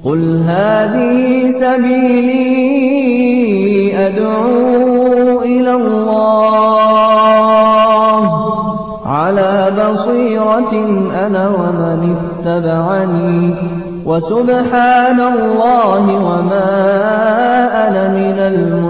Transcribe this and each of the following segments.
قل هذه سبيلي أدعو إلى الله على بصيرة أنا ومن اتبعني وسبحان الله وما أنا من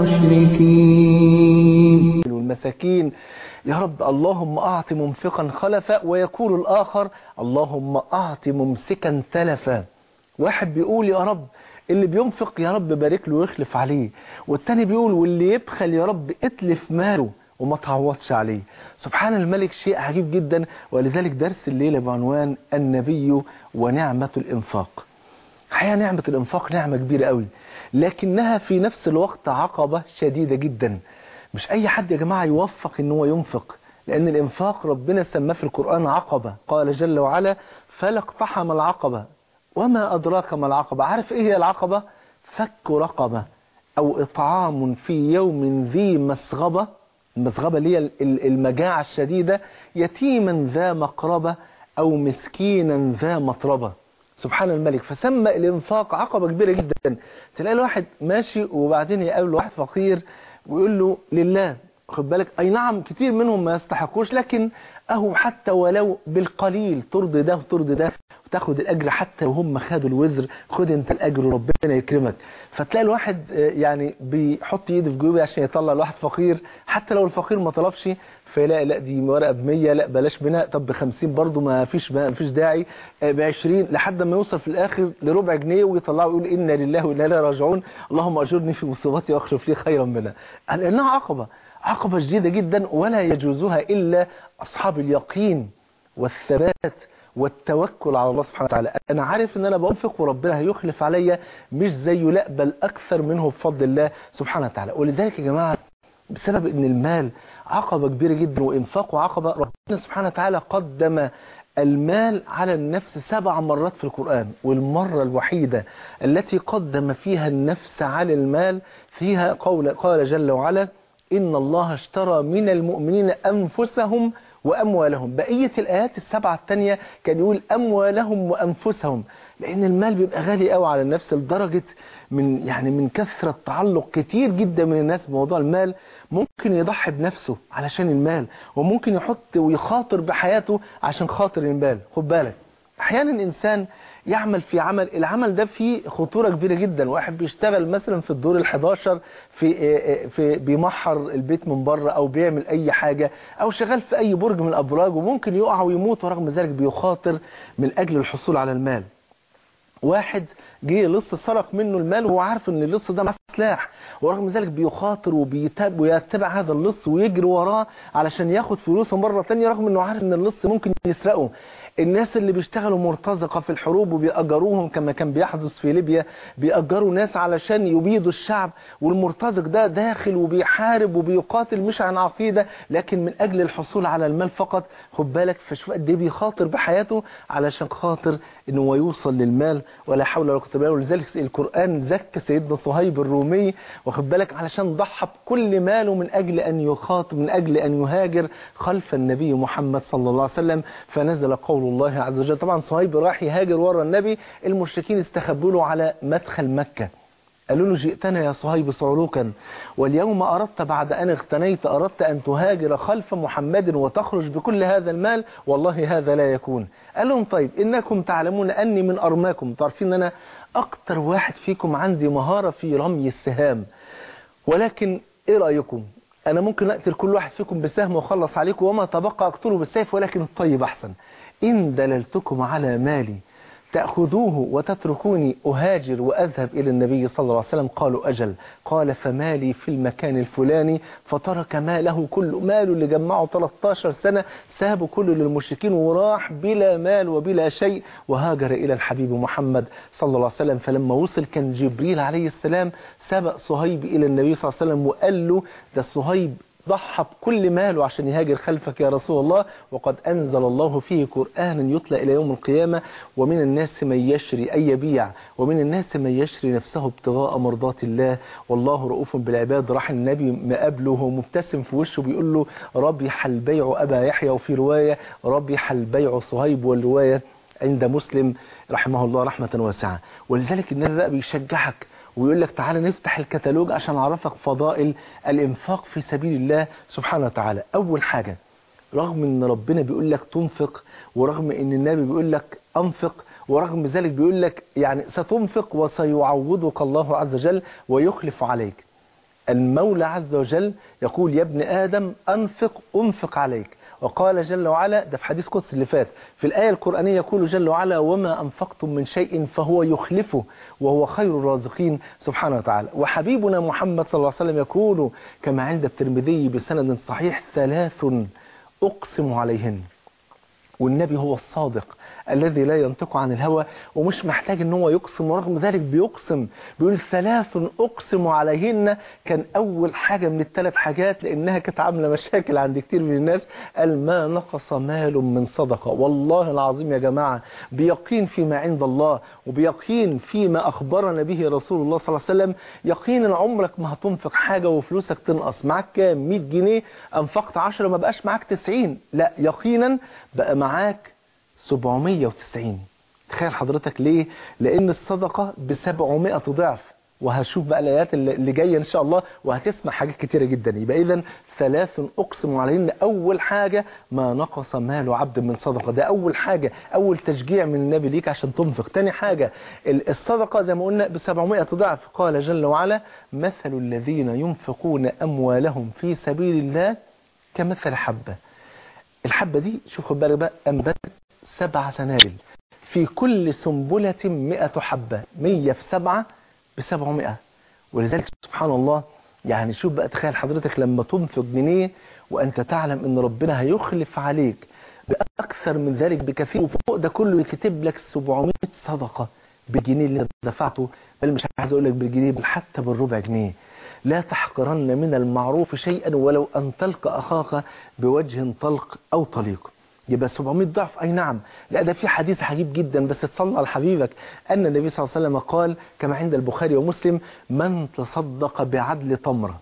المشركين والمساكين يا رب اللهم أعط منفقا خلفا ويقول الآخر اللهم أعط ممسكا تلفا واحد بيقول يا رب اللي بينفق يا رب بارك له ويخلف عليه والتاني بيقول واللي يبخل يا رب اتلف ماله وما تعوضش عليه سبحان الملك شيء عجيب جدا ولذلك درس الليلة بعنوان النبي ونعمة الإنفاق حقيقة نعمة الإنفاق نعمة كبيرة قوي لكنها في نفس الوقت عقبة شديدة جدا مش أي حد يا جماعة يوفق إن هو ينفق لأن الإنفاق ربنا سماه في القرآن عقبة قال جل وعلا فلا اقتحم العقبة وما أدراك ما العقبة عارف إيه هي العقبة فك رقبة أو إطعام في يوم ذي مسغبة المسغبة اللي هي المجاعة الشديدة يتيما ذا مقربة أو مسكينا ذا مطربة سبحان الملك فسمى الإنفاق عقبة كبيرة جدا تلاقي الواحد ماشي وبعدين يقابل واحد فقير ويقول له لله خد بالك أي نعم كتير منهم ما يستحقوش لكن أهو حتى ولو بالقليل ترضي ده وترضي ده وتاخد الأجر حتى وهم خدوا الوزر خد انت الأجر وربنا يكرمك فتلاقي الواحد يعني بيحط ايده في جيبه عشان يطلع لواحد فقير حتى لو الفقير ما طلبش فيلاقي لا دي ورقه ب 100 لا بلاش منها طب ب 50 برضه ما فيش ما فيش داعي ب 20 لحد ما يوصل في الاخر لربع جنيه ويطلعه ويقول انا لله وانا اليه راجعون اللهم اجرني في مصيبتي واخلف لي خيرا منها لانها عقبه عقبه شديده جدا ولا يجوزها الا اصحاب اليقين والثبات والتوكل على الله سبحانه وتعالى انا عارف ان انا بنفق وربنا هيخلف عليا مش زيه لا بل اكثر منه بفضل الله سبحانه وتعالى ولذلك يا جماعه بسبب ان المال عقبة كبيرة جدا وانفاقه عقبة ربنا سبحانه وتعالى قدم المال على النفس سبع مرات في القرآن والمرة الوحيدة التي قدم فيها النفس على المال فيها قول قال جل وعلا إن الله اشترى من المؤمنين أنفسهم وأموالهم بقية الآيات السبعة التانية كان يقول أموالهم وأنفسهم لأن المال بيبقى غالي قوي على النفس لدرجة من يعني من كثرة تعلق كتير جدا من الناس بموضوع المال ممكن يضحي بنفسه علشان المال وممكن يحط ويخاطر بحياته عشان خاطر المال خد بالك احيانا انسان يعمل في عمل العمل ده فيه خطورة كبيرة جدا واحد بيشتغل مثلا في الدور ال11 في في بيمحر البيت من بره او بيعمل اي حاجة او شغال في اي برج من الابراج وممكن يقع ويموت ورغم ذلك بيخاطر من اجل الحصول على المال واحد جه لص سرق منه المال وهو عارف ان اللص ده معاه سلاح ورغم ذلك بيخاطر وبيتابع ويتبع هذا اللص ويجري وراه علشان ياخد فلوسه مرة تانية رغم انه عارف ان اللص ممكن يسرقه الناس اللي بيشتغلوا مرتزقة في الحروب وبيأجروهم كما كان بيحدث في ليبيا بيأجروا ناس علشان يبيدوا الشعب والمرتزق ده داخل وبيحارب وبيقاتل مش عن عقيدة لكن من أجل الحصول على المال فقط خد بالك فشوف قد ايه بيخاطر بحياته علشان خاطر انه هو يوصل للمال ولا حول ولا قوه الا بالله ولذلك القرآن زكى سيدنا صهيب الرومي واخد بالك علشان ضحى بكل ماله من أجل أن يخاطب من أجل أن يهاجر خلف النبي محمد صلى الله عليه وسلم فنزل قول الله عز وجل طبعا صهيب راح يهاجر ورا النبي المشركين استخبوا له على مدخل مكة قالوا له جئتنا يا صهيب صعلوكا واليوم أردت بعد أن اغتنيت أردت أن تهاجر خلف محمد وتخرج بكل هذا المال والله هذا لا يكون قال لهم طيب إنكم تعلمون أني من أرماكم تعرفين أن أنا أكتر واحد فيكم عندي مهارة في رمي السهام ولكن إيه رأيكم أنا ممكن أقتل كل واحد فيكم بسهم وأخلص عليكم وما تبقى أقتله بالسيف ولكن الطيب أحسن إن دللتكم على مالي تأخذوه وتتركوني أهاجر وأذهب إلى النبي صلى الله عليه وسلم قالوا أجل قال فمالي في المكان الفلاني فترك ماله كله ماله اللي جمعه 13 سنة سابه كله للمشركين وراح بلا مال وبلا شيء وهاجر إلى الحبيب محمد صلى الله عليه وسلم فلما وصل كان جبريل عليه السلام سبق صهيب إلى النبي صلى الله عليه وسلم وقال له ده صهيب ضحى بكل ماله عشان يهاجر خلفك يا رسول الله وقد أنزل الله فيه قرآنا يتلى إلى يوم القيامة ومن الناس من يشري أي يبيع ومن الناس من يشري نفسه ابتغاء مرضات الله والله رؤوف بالعباد راح النبي مقابله وهو مبتسم في وشه بيقول له ربح البيع أبا يحيى وفي رواية ربح البيع صهيب والرواية عند مسلم رحمه الله رحمة واسعة ولذلك النبي بقى بيشجعك ويقول لك تعالى نفتح الكتالوج عشان اعرفك فضائل الانفاق في سبيل الله سبحانه وتعالى اول حاجة رغم ان ربنا بيقول لك تنفق ورغم ان النبي بيقول لك انفق ورغم ذلك بيقول لك يعني ستنفق وسيعوضك الله عز وجل ويخلف عليك المولى عز وجل يقول يا ابن آدم أنفق أنفق عليك وقال جل وعلا ده في حديث قدس اللي فات في الآية القرآنية يقول جل وعلا وما أنفقتم من شيء فهو يخلفه وهو خير الرازقين سبحانه وتعالى وحبيبنا محمد صلى الله عليه وسلم يقول كما عند الترمذي بسند صحيح ثلاث أقسم عليهن والنبي هو الصادق الذي لا ينطق عن الهوى ومش محتاج ان هو يقسم ورغم ذلك بيقسم بيقول ثلاث اقسم عليهن كان اول حاجة من الثلاث حاجات لانها كانت عاملة مشاكل عند كتير من الناس قال ما نقص مال من صدقة والله العظيم يا جماعة بيقين فيما عند الله وبيقين فيما اخبرنا به رسول الله صلى الله عليه وسلم يقينا عمرك ما هتنفق حاجة وفلوسك تنقص معاك كام 100 جنيه انفقت 10 ما بقاش معاك 90 لا يقينا بقى معاك 790 تخيل حضرتك ليه لان الصدقة ب 700 ضعف وهشوف بقى الايات اللي جايه ان شاء الله وهتسمع حاجات كتيره جدا يبقى اذا ثلاث اقسم عليهن اول حاجه ما نقص مال عبد من صدقه ده اول حاجه اول تشجيع من النبي ليك عشان تنفق تاني حاجه الصدقه زي ما قلنا ب 700 ضعف قال جل وعلا مثل الذين ينفقون اموالهم في سبيل الله كمثل حبه الحبه دي شوف خد بالك بقى انبتت سبع سنابل في كل سنبلة مئة حبة مية في سبعة بسبعمائة ولذلك سبحان الله يعني شوف بقى تخيل حضرتك لما تنفق جنيه وأنت تعلم أن ربنا هيخلف عليك بأكثر من ذلك بكثير وفوق ده كله يكتب لك 700 صدقة بالجنيه اللي دفعته بل مش عايز أقول لك بالجنيه بل حتى بالربع جنيه لا تحقرن من المعروف شيئا ولو أن تلقى أخاك بوجه طلق أو طليق يبقى 700 ضعف أي نعم لا ده في حديث عجيب جدا بس تصلى على حبيبك أن النبي صلى الله عليه وسلم قال كما عند البخاري ومسلم من تصدق بعدل تمرة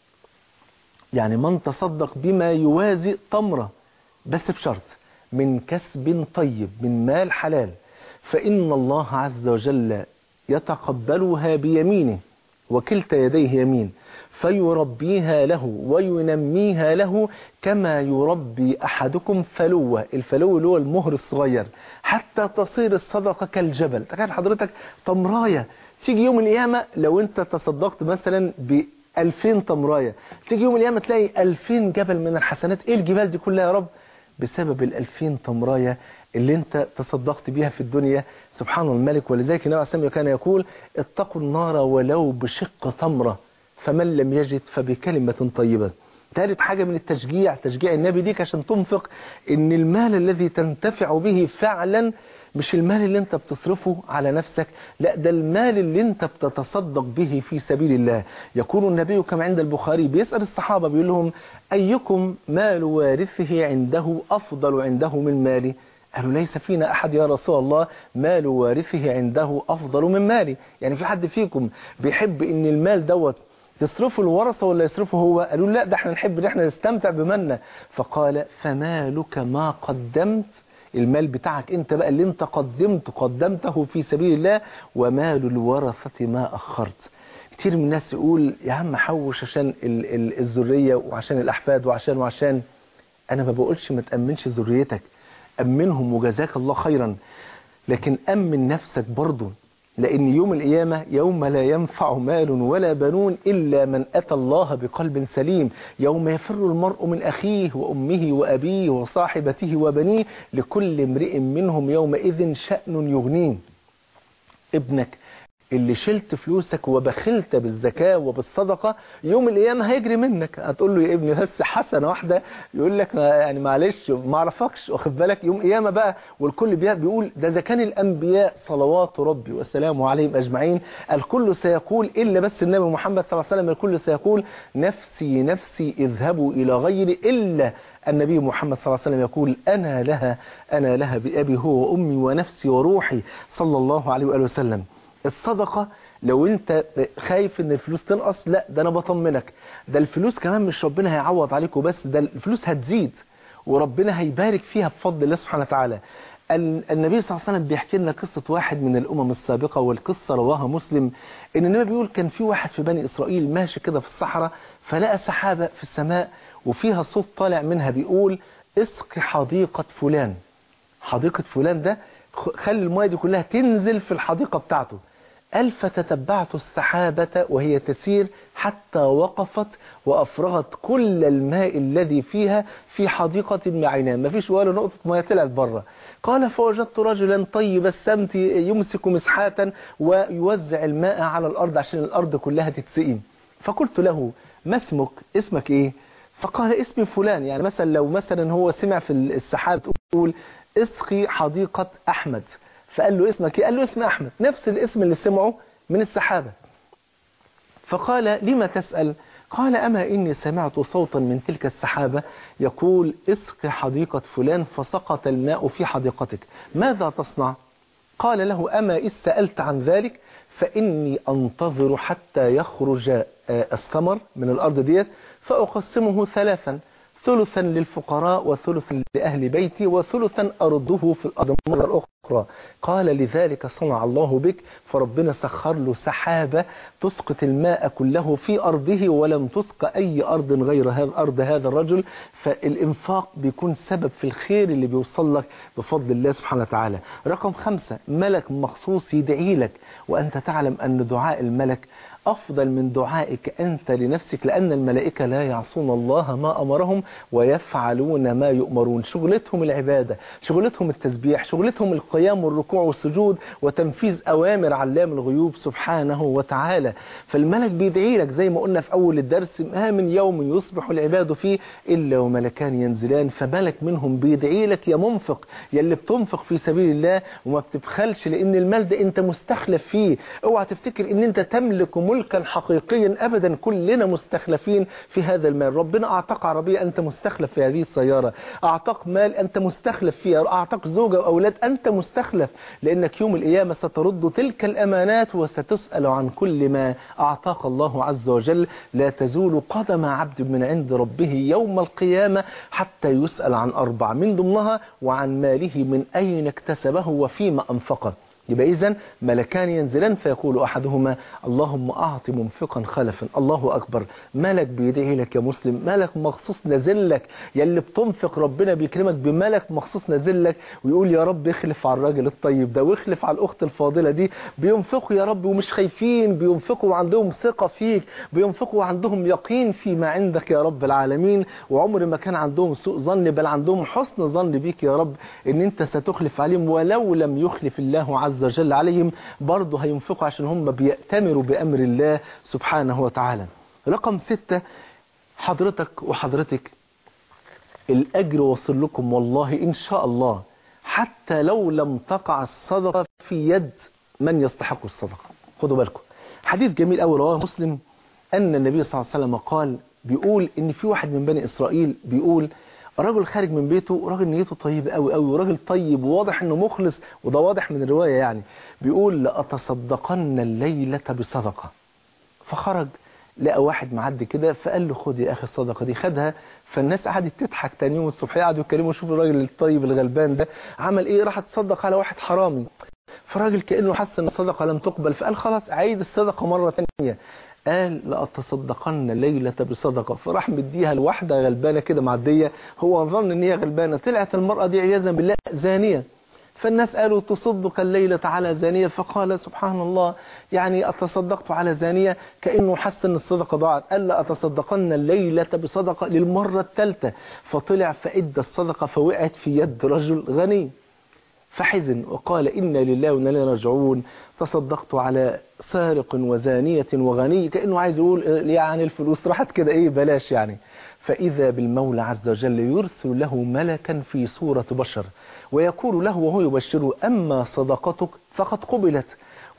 يعني من تصدق بما يوازي تمرة بس بشرط من كسب طيب من مال حلال فإن الله عز وجل يتقبلها بيمينه وكلتا يديه يمين فيربيها له وينميها له كما يربي أحدكم فلوة الفلو اللي هو المهر الصغير حتى تصير الصدقة كالجبل تخيل حضرتك تمراية تيجي يوم القيامة لو انت تصدقت مثلا ب 2000 تمراية تيجي يوم القيامة تلاقي 2000 جبل من الحسنات ايه الجبال دي كلها يا رب بسبب ال 2000 تمراية اللي انت تصدقت بيها في الدنيا سبحان الملك ولذلك النبي عليه الصلاه كان يقول اتقوا النار ولو بشق تمره فمن لم يجد فبكلمة طيبة ثالث حاجة من التشجيع تشجيع النبي ليك عشان تنفق ان المال الذي تنتفع به فعلا مش المال اللي انت بتصرفه على نفسك لا ده المال اللي انت بتتصدق به في سبيل الله يقول النبي كما عند البخاري بيسأل الصحابة بيقول لهم أيكم مال وارثه عنده أفضل عنده من مالي قالوا ليس فينا أحد يا رسول الله مال وارثه عنده أفضل من مالي يعني في حد فيكم بيحب ان المال دوت يصرفه الورثة ولا يصرفه هو قالوا لا ده احنا نحب ان احنا نستمتع بمالنا فقال فمالك ما قدمت المال بتاعك انت بقى اللي انت قدمت قدمته في سبيل الله ومال الورثة ما أخرت كتير من الناس يقول يا عم حوش عشان ال ال الذرية وعشان الأحفاد وعشان وعشان أنا ما بقولش ما تأمنش ذريتك أمنهم وجزاك الله خيرا لكن أمن نفسك برضه لأن يوم القيامة يوم لا ينفع مال ولا بنون إلا من أتى الله بقلب سليم يوم يفر المرء من أخيه وأمه وأبيه وصاحبته وبنيه لكل امرئ منهم يومئذ شأن يغنيه ابنك اللي شلت فلوسك وبخلت بالزكاة وبالصدقة يوم القيامة هيجري منك هتقول له يا ابني بس حسنة واحدة يقول لك يعني معلش ما اعرفكش واخد بالك يوم قيامة بقى والكل بيقول ده إذا كان الأنبياء صلوات ربي والسلام عليهم أجمعين الكل سيقول إلا بس النبي محمد صلى الله عليه وسلم الكل سيقول نفسي نفسي اذهبوا إلى غيري إلا النبي محمد صلى الله عليه وسلم يقول أنا لها أنا لها بأبي هو وأمي ونفسي وروحي صلى الله عليه وآله وسلم الصدقة لو انت خايف ان الفلوس تنقص لا ده انا بطمنك ده الفلوس كمان مش ربنا هيعوض عليكم بس ده الفلوس هتزيد وربنا هيبارك فيها بفضل الله سبحانه وتعالى النبي صلى الله عليه وسلم بيحكي لنا قصة واحد من الأمم السابقة والقصة رواها مسلم إن النبي بيقول كان في واحد في بني إسرائيل ماشي كده في الصحراء فلقى سحابة في السماء وفيها صوت طالع منها بيقول اسق حديقة فلان حديقة فلان ده خلي المياه دي كلها تنزل في الحديقة بتاعته قال فتتبعت السحابة وهي تسير حتى وقفت وأفرغت كل الماء الذي فيها في حديقة بعينها ما فيش ولا نقطة مياه طلعت بره قال فوجدت رجلا طيب السمت يمسك مسحاتا ويوزع الماء على الأرض عشان الأرض كلها تتسقي فقلت له ما اسمك اسمك ايه فقال اسمي فلان يعني مثلا لو مثلا هو سمع في السحاب تقول اسقي حديقة أحمد فقال له اسمك ايه قال له اسم أحمد نفس الاسم اللي سمعه من السحابة فقال لما تسأل قال أما إني سمعت صوتا من تلك السحابة يقول اسق حديقة فلان فسقط الماء في حديقتك ماذا تصنع قال له أما إذ سألت عن ذلك فإني أنتظر حتى يخرج الثمر من الأرض ديت فأقسمه ثلاثا ثلثا للفقراء وثلثا لأهل بيتي وثلثا أرده في الأرض مرة أخرى قال لذلك صنع الله بك فربنا سخر له سحابة تسقط الماء كله في أرضه ولم تسق أي أرض غير هذا أرض هذا الرجل فالإنفاق بيكون سبب في الخير اللي بيوصل لك بفضل الله سبحانه وتعالى رقم خمسة ملك مخصوص يدعي لك وأنت تعلم أن دعاء الملك أفضل من دعائك أنت لنفسك لأن الملائكة لا يعصون الله ما أمرهم ويفعلون ما يؤمرون شغلتهم العبادة شغلتهم التسبيح شغلتهم القيام والركوع والسجود وتنفيذ أوامر علام الغيوب سبحانه وتعالى فالملك بيدعي لك زي ما قلنا في أول الدرس ما من يوم يصبح العباد فيه إلا وملكان ينزلان فملك منهم بيدعي لك يا منفق يا اللي بتنفق في سبيل الله وما بتبخلش لأن المال ده أنت مستخلف فيه اوعى تفتكر أن أنت تملك ملكا حقيقيا أبدا كلنا مستخلفين في هذا المال ربنا أعطاك عربية أنت مستخلف في هذه السيارة أعطاك مال أنت مستخلف فيها أعطاك زوجة وأولاد أنت مستخلف لأنك يوم القيامة سترد تلك الأمانات وستسأل عن كل ما أعطاك الله عز وجل لا تزول قدم عبد من عند ربه يوم القيامة حتى يسأل عن أربع من ضمنها وعن ماله من أين اكتسبه وفيما أنفقه يبقى إذن ملكان ينزلان فيقول أحدهما اللهم أعط منفقا خلفا الله أكبر ملك بيدعي لك يا مسلم ملك مخصوص نازل لك يا اللي بتنفق ربنا بيكرمك بملك مخصوص نازل لك ويقول يا رب اخلف على الراجل الطيب ده واخلف على الأخت الفاضلة دي بينفقوا يا رب ومش خايفين بينفقوا وعندهم ثقة فيك بينفقوا وعندهم يقين فيما عندك يا رب العالمين وعمر ما كان عندهم سوء ظن بل عندهم حسن ظن بيك يا رب ان انت ستخلف عليهم ولو لم يخلف الله عز عز وجل عليهم برضه هينفقوا عشان هم بيأتمروا بأمر الله سبحانه وتعالى رقم ستة حضرتك وحضرتك الأجر وصل لكم والله إن شاء الله حتى لو لم تقع الصدقة في يد من يستحق الصدقة خدوا بالكم حديث جميل أول رواه مسلم أن النبي صلى الله عليه وسلم قال بيقول إن في واحد من بني إسرائيل بيقول راجل خارج من بيته راجل نيته طيبة قوي قوي وراجل طيب وواضح انه مخلص وده واضح من الرواية يعني بيقول لأتصدقن الليلة بصدقة فخرج لقى واحد معدي كده فقال له خد يا اخي الصدقة دي خدها فالناس قعدت تضحك تاني يوم الصبح قعدوا يتكلموا شوف الراجل الطيب الغلبان ده عمل ايه راح تصدق على واحد حرامي فالراجل كأنه حس ان الصدقة لم تقبل فقال خلاص عيد الصدقة مرة ثانيه قال لأتصدقن ليلة بصدقة فراح مديها لواحدة غلبانة كده معدية هو ظن ان هي غلبانة طلعت المرأة دي عياذا بالله زانية فالناس قالوا تصدق الليلة على زانية فقال سبحان الله يعني أتصدقت على زانية كأنه حس ان الصدقة ضاعت قال لأتصدقن الليلة بصدقة للمرة الثالثة فطلع فإدى الصدقة فوقعت في يد رجل غني فحزن وقال إنا لله وإنا إليه راجعون تصدقت على سارق وزانية وغني كأنه عايز يقول يعني الفلوس راحت كده إيه بلاش يعني فإذا بالمولى عز وجل يرسل له ملكا في صورة بشر ويقول له وهو يبشره أما صدقتك فقد قبلت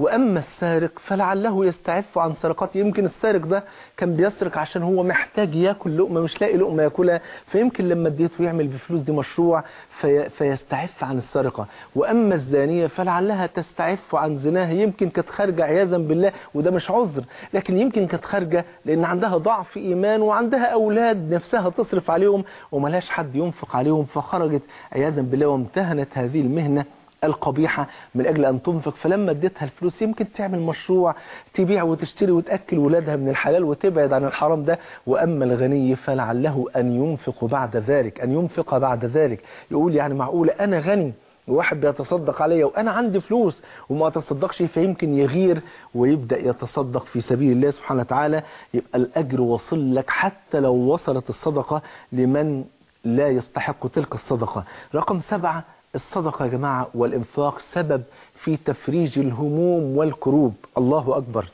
وأما السارق فلعله يستعف عن سرقته يمكن السارق ده كان بيسرق عشان هو محتاج ياكل لقمة مش لاقي لقمة ياكلها فيمكن لما اديته يعمل بفلوس دي مشروع في فيستعف عن السرقة وأما الزانية فلعلها تستعف عن زناها يمكن كانت خارجة عياذا بالله وده مش عذر لكن يمكن كانت خارجة لأن عندها ضعف إيمان وعندها أولاد نفسها تصرف عليهم وملاش حد ينفق عليهم فخرجت عياذا بالله وامتهنت هذه المهنة القبيحة من أجل أن تنفق فلما اديتها الفلوس يمكن تعمل مشروع تبيع وتشتري وتأكل ولادها من الحلال وتبعد عن الحرام ده وأما الغني فلعله أن ينفق بعد ذلك أن ينفق بعد ذلك يقول يعني معقولة أنا غني وواحد بيتصدق عليا وأنا عندي فلوس وما أتصدقش فيمكن يغير ويبدأ يتصدق في سبيل الله سبحانه وتعالى يبقى الأجر وصل لك حتى لو وصلت الصدقة لمن لا يستحق تلك الصدقة رقم سبعة الصدقة يا جماعة والإنفاق سبب في تفريج الهموم والكروب الله أكبر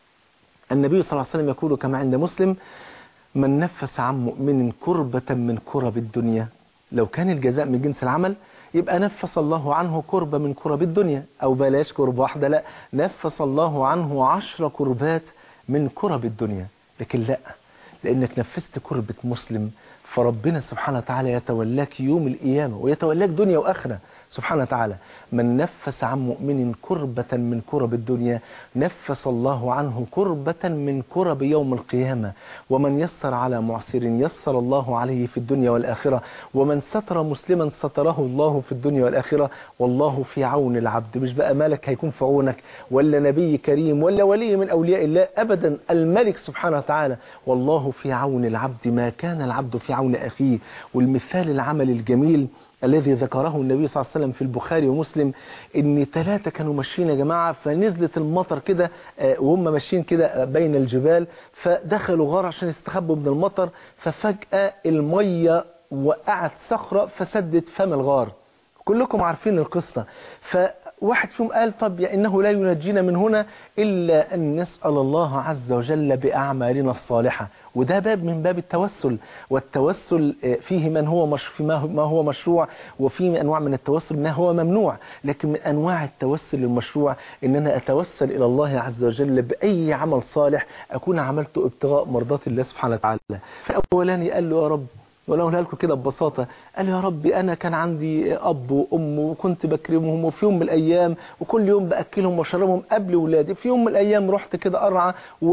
النبي صلى الله عليه وسلم يقول كما عند مسلم من نفس عن مؤمن كربة من كرب الدنيا لو كان الجزاء من جنس العمل يبقى نفس الله عنه كربة من كرب الدنيا أو بلاش كربة واحدة لا نفس الله عنه عشر كربات من كرب الدنيا لكن لا لأنك نفست كربة مسلم فربنا سبحانه وتعالى يتولاك يوم القيامة ويتولاك دنيا وآخرة سبحانه وتعالى من نفس عن مؤمن كربة من كرب الدنيا نفس الله عنه كربة من كرب يوم القيامة ومن يسر على معسر يسر الله عليه في الدنيا والآخرة ومن ستر مسلما ستره الله في الدنيا والآخرة والله في عون العبد مش بقى مالك هيكون في عونك ولا نبي كريم ولا ولي من أولياء الله أبدا الملك سبحانه وتعالى والله في عون العبد ما كان العبد في عون أخيه والمثال العمل الجميل الذي ذكره النبي صلى الله عليه وسلم في البخاري ومسلم ان ثلاثة كانوا ماشيين يا جماعة فنزلت المطر كده وهم ماشيين كده بين الجبال فدخلوا غار عشان يستخبوا من المطر ففجأة المية وقعت صخرة فسدت فم الغار كلكم عارفين القصة فواحد فيهم قال طب يا إنه لا ينجينا من هنا إلا أن نسأل الله عز وجل بأعمالنا الصالحة وده باب من باب التوسل والتوسل فيه من هو مش في ما هو مشروع وفيه من أنواع من التوسل ما هو ممنوع لكن من أنواع التوسل المشروع إن أنا أتوسل إلى الله عز وجل بأي عمل صالح أكون عملته ابتغاء مرضات الله سبحانه وتعالى فأولاني قال له يا رب ولا أقولها لكم كده ببساطة قال يا ربي أنا كان عندي أب وأم وكنت بكرمهم وفي يوم من الأيام وكل يوم بأكلهم وشربهم قبل ولادي في يوم من الأيام رحت كده أرعى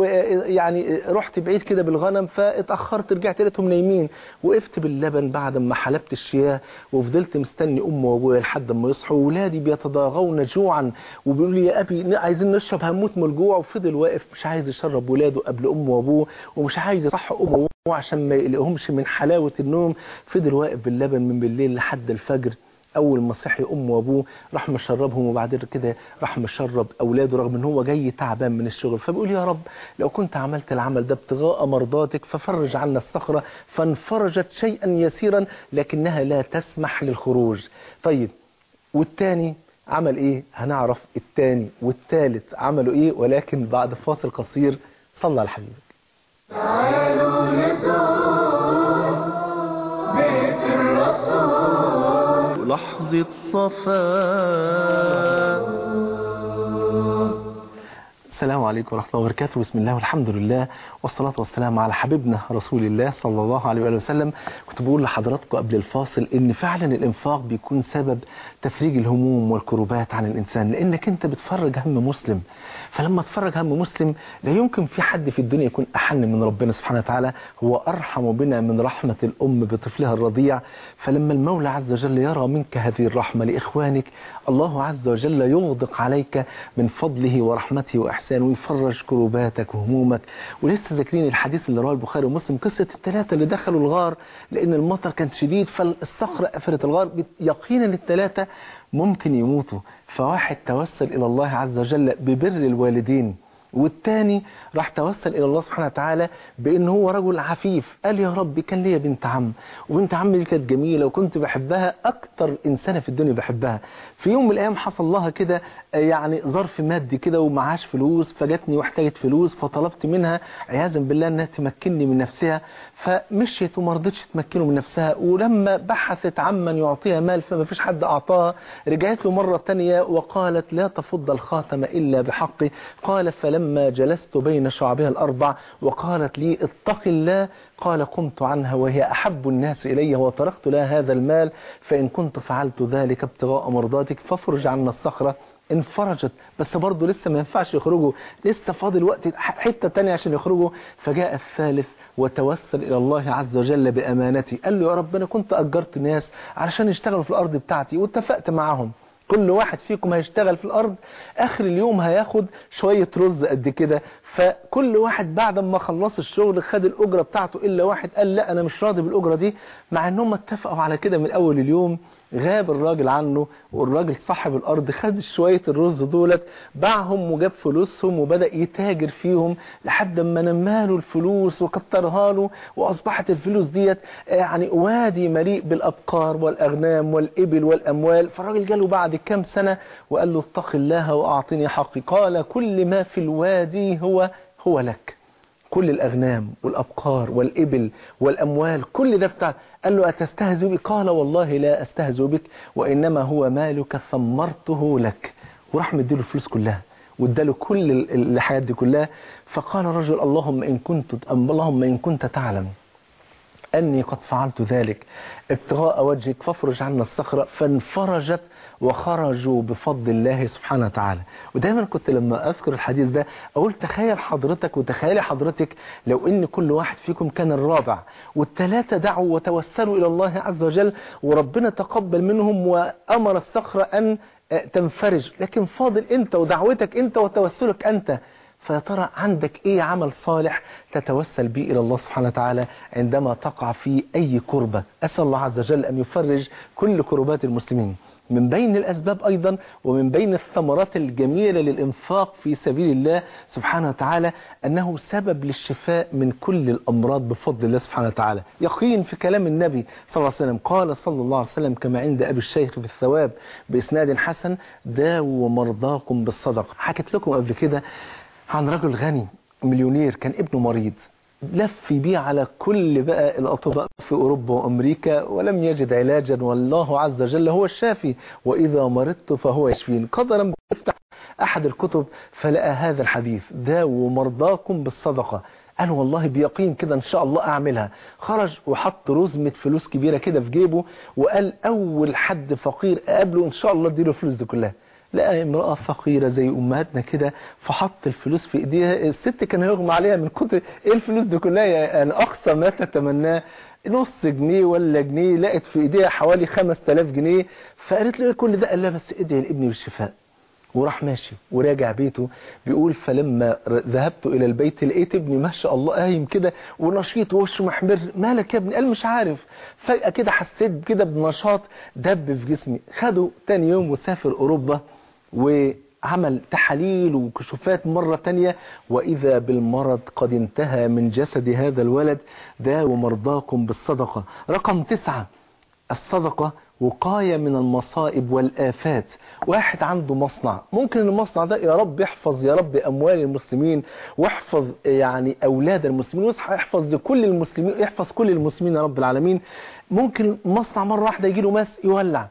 ويعني رحت بعيد كده بالغنم فاتأخرت رجعت لقيتهم نايمين وقفت باللبن بعد ما حلبت الشياه وفضلت مستني أم وأبويا لحد ما يصحوا وولادي بيتضاغون جوعا وبيقولوا لي يا أبي عايزين نشرب هموت من الجوع وفضل واقف مش عايز يشرب ولاده قبل أمه وأبوه ومش عايز يصح أمه وأبوه عشان ما يقلقهمش من حلاوة النوم فضل واقف باللبن من بالليل لحد الفجر اول ما صحي امه وابوه راح مشربهم وبعد كده راح مشرب اولاده رغم ان هو جاي تعبان من الشغل فبيقول يا رب لو كنت عملت العمل ده ابتغاء مرضاتك ففرج عنا الصخره فانفرجت شيئا يسيرا لكنها لا تسمح للخروج طيب والتاني عمل ايه هنعرف التاني والتالت عملوا ايه ولكن بعد فاصل قصير صلى على حبيبك تعالوا نزور بيت الرسول لحظة صفاء السلام عليكم ورحمة الله وبركاته بسم الله والحمد لله والصلاة والسلام على حبيبنا رسول الله صلى الله عليه وآله وسلم كنت بقول لحضراتكم قبل الفاصل ان فعلا الانفاق بيكون سبب تفريج الهموم والكروبات عن الانسان لانك انت بتفرج هم مسلم فلما تفرج هم مسلم لا يمكن في حد في الدنيا يكون احن من ربنا سبحانه وتعالى هو ارحم بنا من رحمة الام بطفلها الرضيع فلما المولى عز وجل يرى منك هذه الرحمة لاخوانك الله عز وجل يغدق عليك من فضله ورحمته واحسانه ويفرج كروباتك وهمومك ولسه ذاكرين الحديث اللي رواه البخاري ومسلم قصة الثلاثة اللي دخلوا الغار لان المطر كان شديد فالصخرة قفلت الغار يقينا الثلاثة ممكن يموتوا فواحد توسل إلى الله عز وجل ببر الوالدين والتاني راح توسل إلى الله سبحانه وتعالى بأن هو رجل عفيف قال يا رب كان ليا بنت عم وبنت عمي دي كانت جميلة وكنت بحبها أكتر إنسانة في الدنيا بحبها في يوم من الأيام حصل لها كده آه، يعني ظرف مادي كده ومعاش فلوس فجاتني واحتاجت فلوس فطلبت منها عياذا بالله أنها تمكنني من نفسها فمشيت وما رضتش تمكنه من نفسها ولما بحثت عمن يعطيها مال فما فيش حد أعطاها رجعت له مرة تانية وقالت لا تفض الخاتم إلا بحقه قال فلما جلست بين شعبها الأربع وقالت لي اتق الله قال قمت عنها وهي أحب الناس إلي وتركت لها هذا المال فإن كنت فعلت ذلك ابتغاء مرضاتك فافرج عنا الصخرة انفرجت بس برضه لسه ما ينفعش يخرجوا لسه فاضل وقت حتة تانية عشان يخرجوا فجاء الثالث وتوسل إلى الله عز وجل بأمانتي قال له يا رب أنا كنت أجرت ناس علشان يشتغلوا في الأرض بتاعتي واتفقت معاهم كل واحد فيكم هيشتغل في الأرض آخر اليوم هياخد شوية رز قد كده فكل واحد بعد ما خلص الشغل خد الأجرة بتاعته إلا واحد قال لا أنا مش راضي بالأجرة دي مع أنهم اتفقوا على كده من أول اليوم غاب الراجل عنه والراجل صاحب الأرض خد شوية الرز دولت باعهم وجاب فلوسهم وبدأ يتاجر فيهم لحد ما نماله الفلوس وكترها له وأصبحت الفلوس ديت يعني وادي مليء بالأبقار والأغنام والإبل والأموال فالراجل جاله بعد كام سنة وقال له اتق الله وأعطني حقي قال كل ما في الوادي هو هو لك كل الأغنام والأبقار والإبل والأموال كل ده بتاع قال له أتستهزئ بي قال والله لا أستهزئ بك وإنما هو مالك ثمرته لك وراح مديله الفلوس كلها واداله كل ال- الحياة دي كلها فقال الرجل اللهم إن كنت اللهم إن كنت تعلم أني قد فعلت ذلك ابتغاء وجهك فافرج عنا الصخرة فانفرجت وخرجوا بفضل الله سبحانه وتعالى ودايما كنت لما أذكر الحديث ده أقول تخيل حضرتك وتخيلي حضرتك لو إن كل واحد فيكم كان الرابع والثلاثة دعوا وتوسلوا إلى الله عز وجل وربنا تقبل منهم وأمر الصخرة أن تنفرج لكن فاضل أنت ودعوتك أنت وتوسلك أنت فيا ترى عندك ايه عمل صالح تتوسل به الى الله سبحانه وتعالى عندما تقع في اي كربة اسأل الله عز وجل ان يفرج كل كربات المسلمين من بين الأسباب أيضا ومن بين الثمرات الجميلة للإنفاق في سبيل الله سبحانه وتعالى أنه سبب للشفاء من كل الأمراض بفضل الله سبحانه وتعالى يقين في كلام النبي صلى الله عليه وسلم قال صلى الله عليه وسلم كما عند أبي الشيخ في الثواب بإسناد حسن داووا مرضاكم بالصدقة حكيت لكم قبل كده عن رجل غني مليونير كان ابنه مريض لف بيه على كل بقى الأطباء في أوروبا وأمريكا ولم يجد علاجا والله عز وجل هو الشافي وإذا مرضت فهو يشفين قدرا بيفتح أحد الكتب فلقى هذا الحديث داووا مرضاكم بالصدقة قال والله بيقين كده ان شاء الله اعملها خرج وحط رزمة فلوس كبيرة كده في جيبه وقال اول حد فقير اقابله ان شاء الله اديله الفلوس دي كلها لقى امرأة فقيرة زي أمهاتنا كده فحط الفلوس في إيديها الست كان هيغمى عليها من كتر إيه الفلوس دي كلها يعني أقصى ما تتمناه نص جنيه ولا جنيه لقت في إيديها حوالي 5000 جنيه فقالت له إيه كل ده قال لها بس ادعي لابني بالشفاء وراح ماشي وراجع بيته بيقول فلما ذهبت إلى البيت لقيت ابني ما شاء الله قايم كده ونشيط ووشه محمر مالك يا ابني قال مش عارف فجأة كده حسيت كده بنشاط دب في جسمي خده تاني يوم وسافر أوروبا وعمل تحاليل وكشوفات مرة تانية وإذا بالمرض قد انتهى من جسد هذا الولد داووا مرضاكم بالصدقة رقم تسعة الصدقة وقاية من المصائب والآفات واحد عنده مصنع ممكن المصنع ده يا رب يحفظ يا رب أموال المسلمين واحفظ يعني أولاد المسلمين ويحفظ كل المسلمين يحفظ كل المسلمين يا رب العالمين ممكن مصنع مرة واحدة يجي له ماس يولع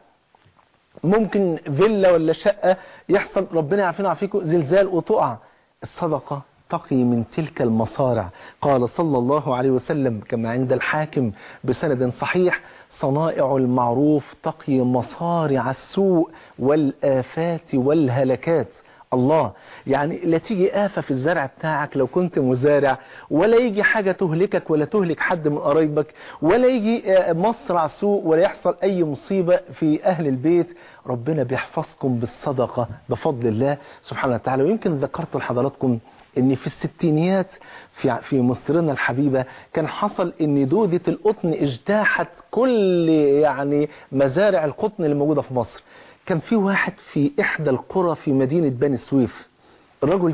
ممكن فيلا ولا شقة يحصل ربنا يعافينا ويعافيكم زلزال وتقع الصدقة تقي من تلك المصارع قال صلى الله عليه وسلم كما عند الحاكم بسند صحيح صنائع المعروف تقي مصارع السوء والآفات والهلكات الله يعني لا تيجي آفة في الزرع بتاعك لو كنت مزارع ولا يجي حاجة تهلكك ولا تهلك حد من قرايبك ولا يجي مصرع سوء ولا يحصل أي مصيبة في أهل البيت ربنا بيحفظكم بالصدقة بفضل الله سبحانه وتعالى ويمكن ذكرت لحضراتكم ان في الستينيات في في مصرنا الحبيبة كان حصل ان دودة القطن اجتاحت كل يعني مزارع القطن اللي موجودة في مصر كان في واحد في احدى القرى في مدينة بني سويف الرجل ده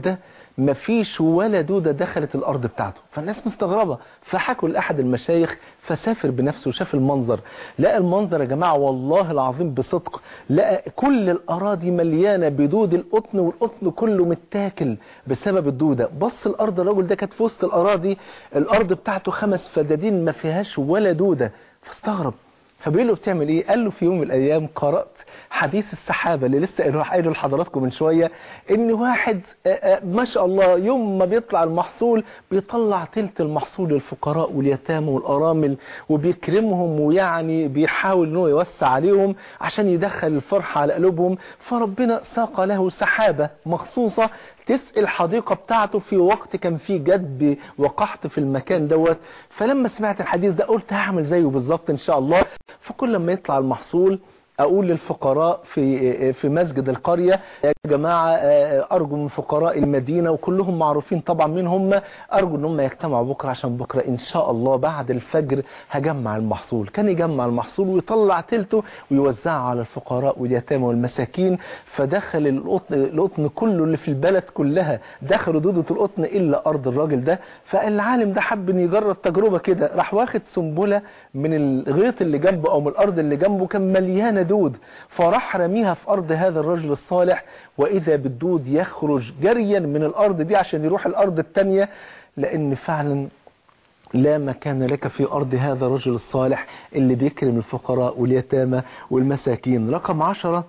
مفيش ولا دودة دخلت الأرض بتاعته فالناس مستغربة فحكوا لأحد المشايخ فسافر بنفسه وشاف المنظر لقى المنظر يا جماعة والله العظيم بصدق لقى كل الأراضي مليانة بدود القطن والقطن كله متاكل بسبب الدودة بص الأرض الرجل ده كانت في وسط الأراضي الأرض بتاعته خمس فدادين ما فيهاش ولا دودة فاستغرب فبيقول له بتعمل ايه قال له في يوم من الايام قرأت حديث السحابة اللي لسه قايله قايله لحضراتكم من شوية ان واحد آه، آه، ما شاء الله يوم ما بيطلع المحصول بيطلع تلت المحصول للفقراء واليتامى والارامل وبيكرمهم ويعني بيحاول انه يوسع عليهم عشان يدخل الفرحة على قلوبهم فربنا ساق له سحابة مخصوصة تسقي الحديقة بتاعته في وقت كان فيه جدب وقحط في المكان دوت فلما سمعت الحديث ده قلت هعمل زيه بالظبط ان شاء الله فكل لما يطلع المحصول اقول للفقراء في في مسجد القرية يا جماعة آه، ارجو من فقراء المدينة وكلهم معروفين طبعا مين هم ارجو ان هم يجتمعوا بكرة عشان بكرة ان شاء الله بعد الفجر هجمع المحصول كان يجمع المحصول ويطلع تلته ويوزعه على الفقراء واليتامى والمساكين فدخل القطن, القطن كله اللي في البلد كلها دخلوا دودة القطن الا ارض الراجل ده فالعالم ده حب ان يجرب تجربة كده راح واخد سنبلة من الغيط اللي جنبه او من الارض اللي جنبه كان مليانة دود فراح رميها في ارض هذا الرجل الصالح واذا بالدود يخرج جريا من الارض دي عشان يروح الارض التانية لان فعلا لا مكان لك في أرض هذا الرجل الصالح اللي بيكرم الفقراء واليتامى والمساكين رقم عشرة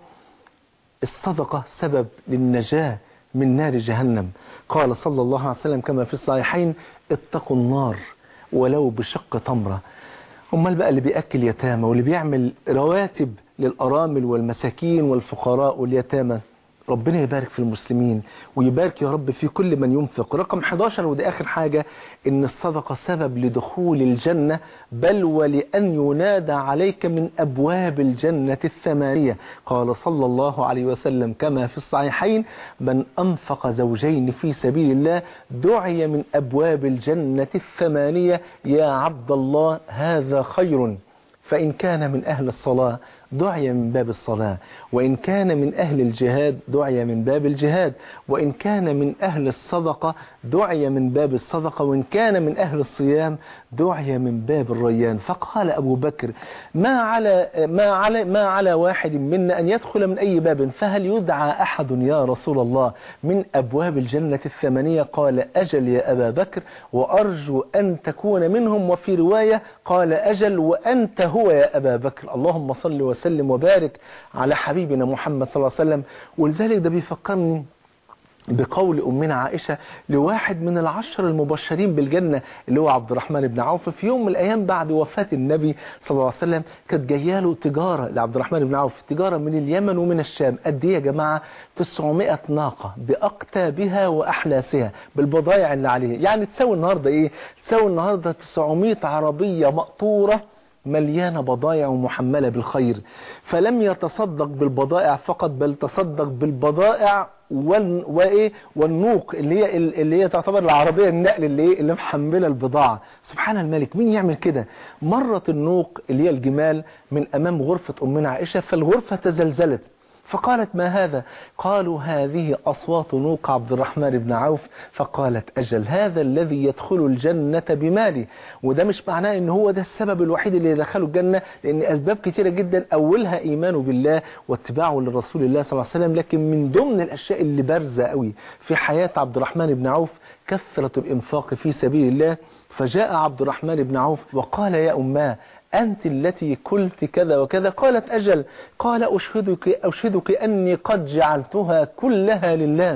الصدقة سبب للنجاة من نار جهنم قال صلى الله عليه وسلم كما في الصحيحين اتقوا النار ولو بشق تمرة امال بقى اللي بيأكل يتامى واللي بيعمل رواتب للأرامل والمساكين والفقراء واليتامى ربنا يبارك في المسلمين ويبارك يا رب في كل من ينفق رقم 11 ودي آخر حاجة إن الصدقة سبب لدخول الجنة بل ولأن ينادى عليك من أبواب الجنة الثمانية قال صلى الله عليه وسلم كما في الصحيحين من أنفق زوجين في سبيل الله دعي من أبواب الجنة الثمانية يا عبد الله هذا خير فإن كان من أهل الصلاة دعي من باب الصلاة وإن كان من أهل الجهاد دعي من باب الجهاد وإن كان من أهل الصدقة دعي من باب الصدقة وإن كان من أهل الصيام دعي من باب الريان فقال أبو بكر ما على ما على ما على واحد منا أن يدخل من أي باب فهل يدعى أحد يا رسول الله من أبواب الجنة الثمانية قال أجل يا أبا بكر وأرجو أن تكون منهم وفي رواية قال أجل وأنت هو يا أبا بكر اللهم صل وسلم وبارك على حبيبنا محمد صلى الله عليه وسلم ولذلك ده بيفكرني بقول أمنا عائشة لواحد من العشر المبشرين بالجنة اللي هو عبد الرحمن بن عوف في يوم من الأيام بعد وفاة النبي صلى الله عليه وسلم كانت جايه له تجارة لعبد الرحمن بن عوف تجارة من اليمن ومن الشام قد ايه يا جماعة 900 ناقة بأقتابها وأحلاسها بالبضائع اللي عليها يعني تساوي النهاردة ايه تساوي النهاردة 900 عربية مقطورة مليانة بضائع ومحملة بالخير فلم يتصدق بالبضائع فقط بل تصدق بالبضائع وال... وإيه والنوق اللي هي اللي هي تعتبر العربية النقل اللي إيه؟ اللي محملة البضاعة سبحان الملك مين يعمل كده مرت النوق اللي هي الجمال من أمام غرفة أمنا عائشة فالغرفة تزلزلت فقالت ما هذا قالوا هذه أصوات نوق عبد الرحمن بن عوف فقالت أجل هذا الذي يدخل الجنة بمالي وده مش معناه ان هو ده السبب الوحيد اللي يدخله الجنة لأن أسباب كتيرة جدا أولها إيمانه بالله واتباعه لرسول الله صلى الله عليه وسلم لكن من ضمن الأشياء اللي بارزة قوي في حياة عبد الرحمن بن عوف كثرة الإنفاق في سبيل الله فجاء عبد الرحمن بن عوف وقال يا أماه أنت التي قلت كذا وكذا قالت أجل قال أشهدك, أشهدك أني قد جعلتها كلها لله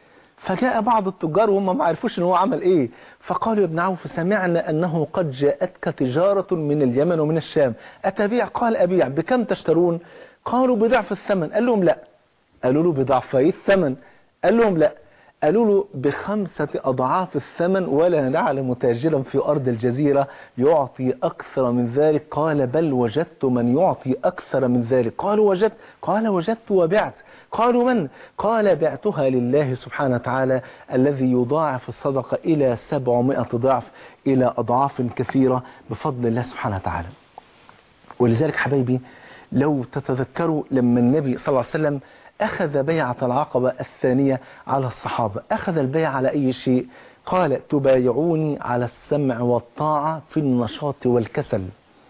فجاء بعض التجار وهم ما عرفوش ان هو عمل ايه فقالوا يا ابن عوف سمعنا انه قد جاءتك تجارة من اليمن ومن الشام اتبيع قال ابيع بكم تشترون قالوا بضعف الثمن قال لهم لا قالوا له بضعفي الثمن قال لهم لا قالوا له بخمسة أضعاف الثمن ولا نعلم تاجرا في أرض الجزيرة يعطي أكثر من ذلك قال بل وجدت من يعطي أكثر من ذلك قالوا وجدت قال وجدت وبعت قالوا من قال بعتها لله سبحانه وتعالى الذي يضاعف الصدقة إلى سبعمائة ضعف إلى أضعاف كثيرة بفضل الله سبحانه وتعالى ولذلك حبايبي لو تتذكروا لما النبي صلى الله عليه وسلم أخذ بيعة العقبة الثانية على الصحابة أخذ البيع على أي شيء قال تبايعوني على السمع والطاعة في النشاط والكسل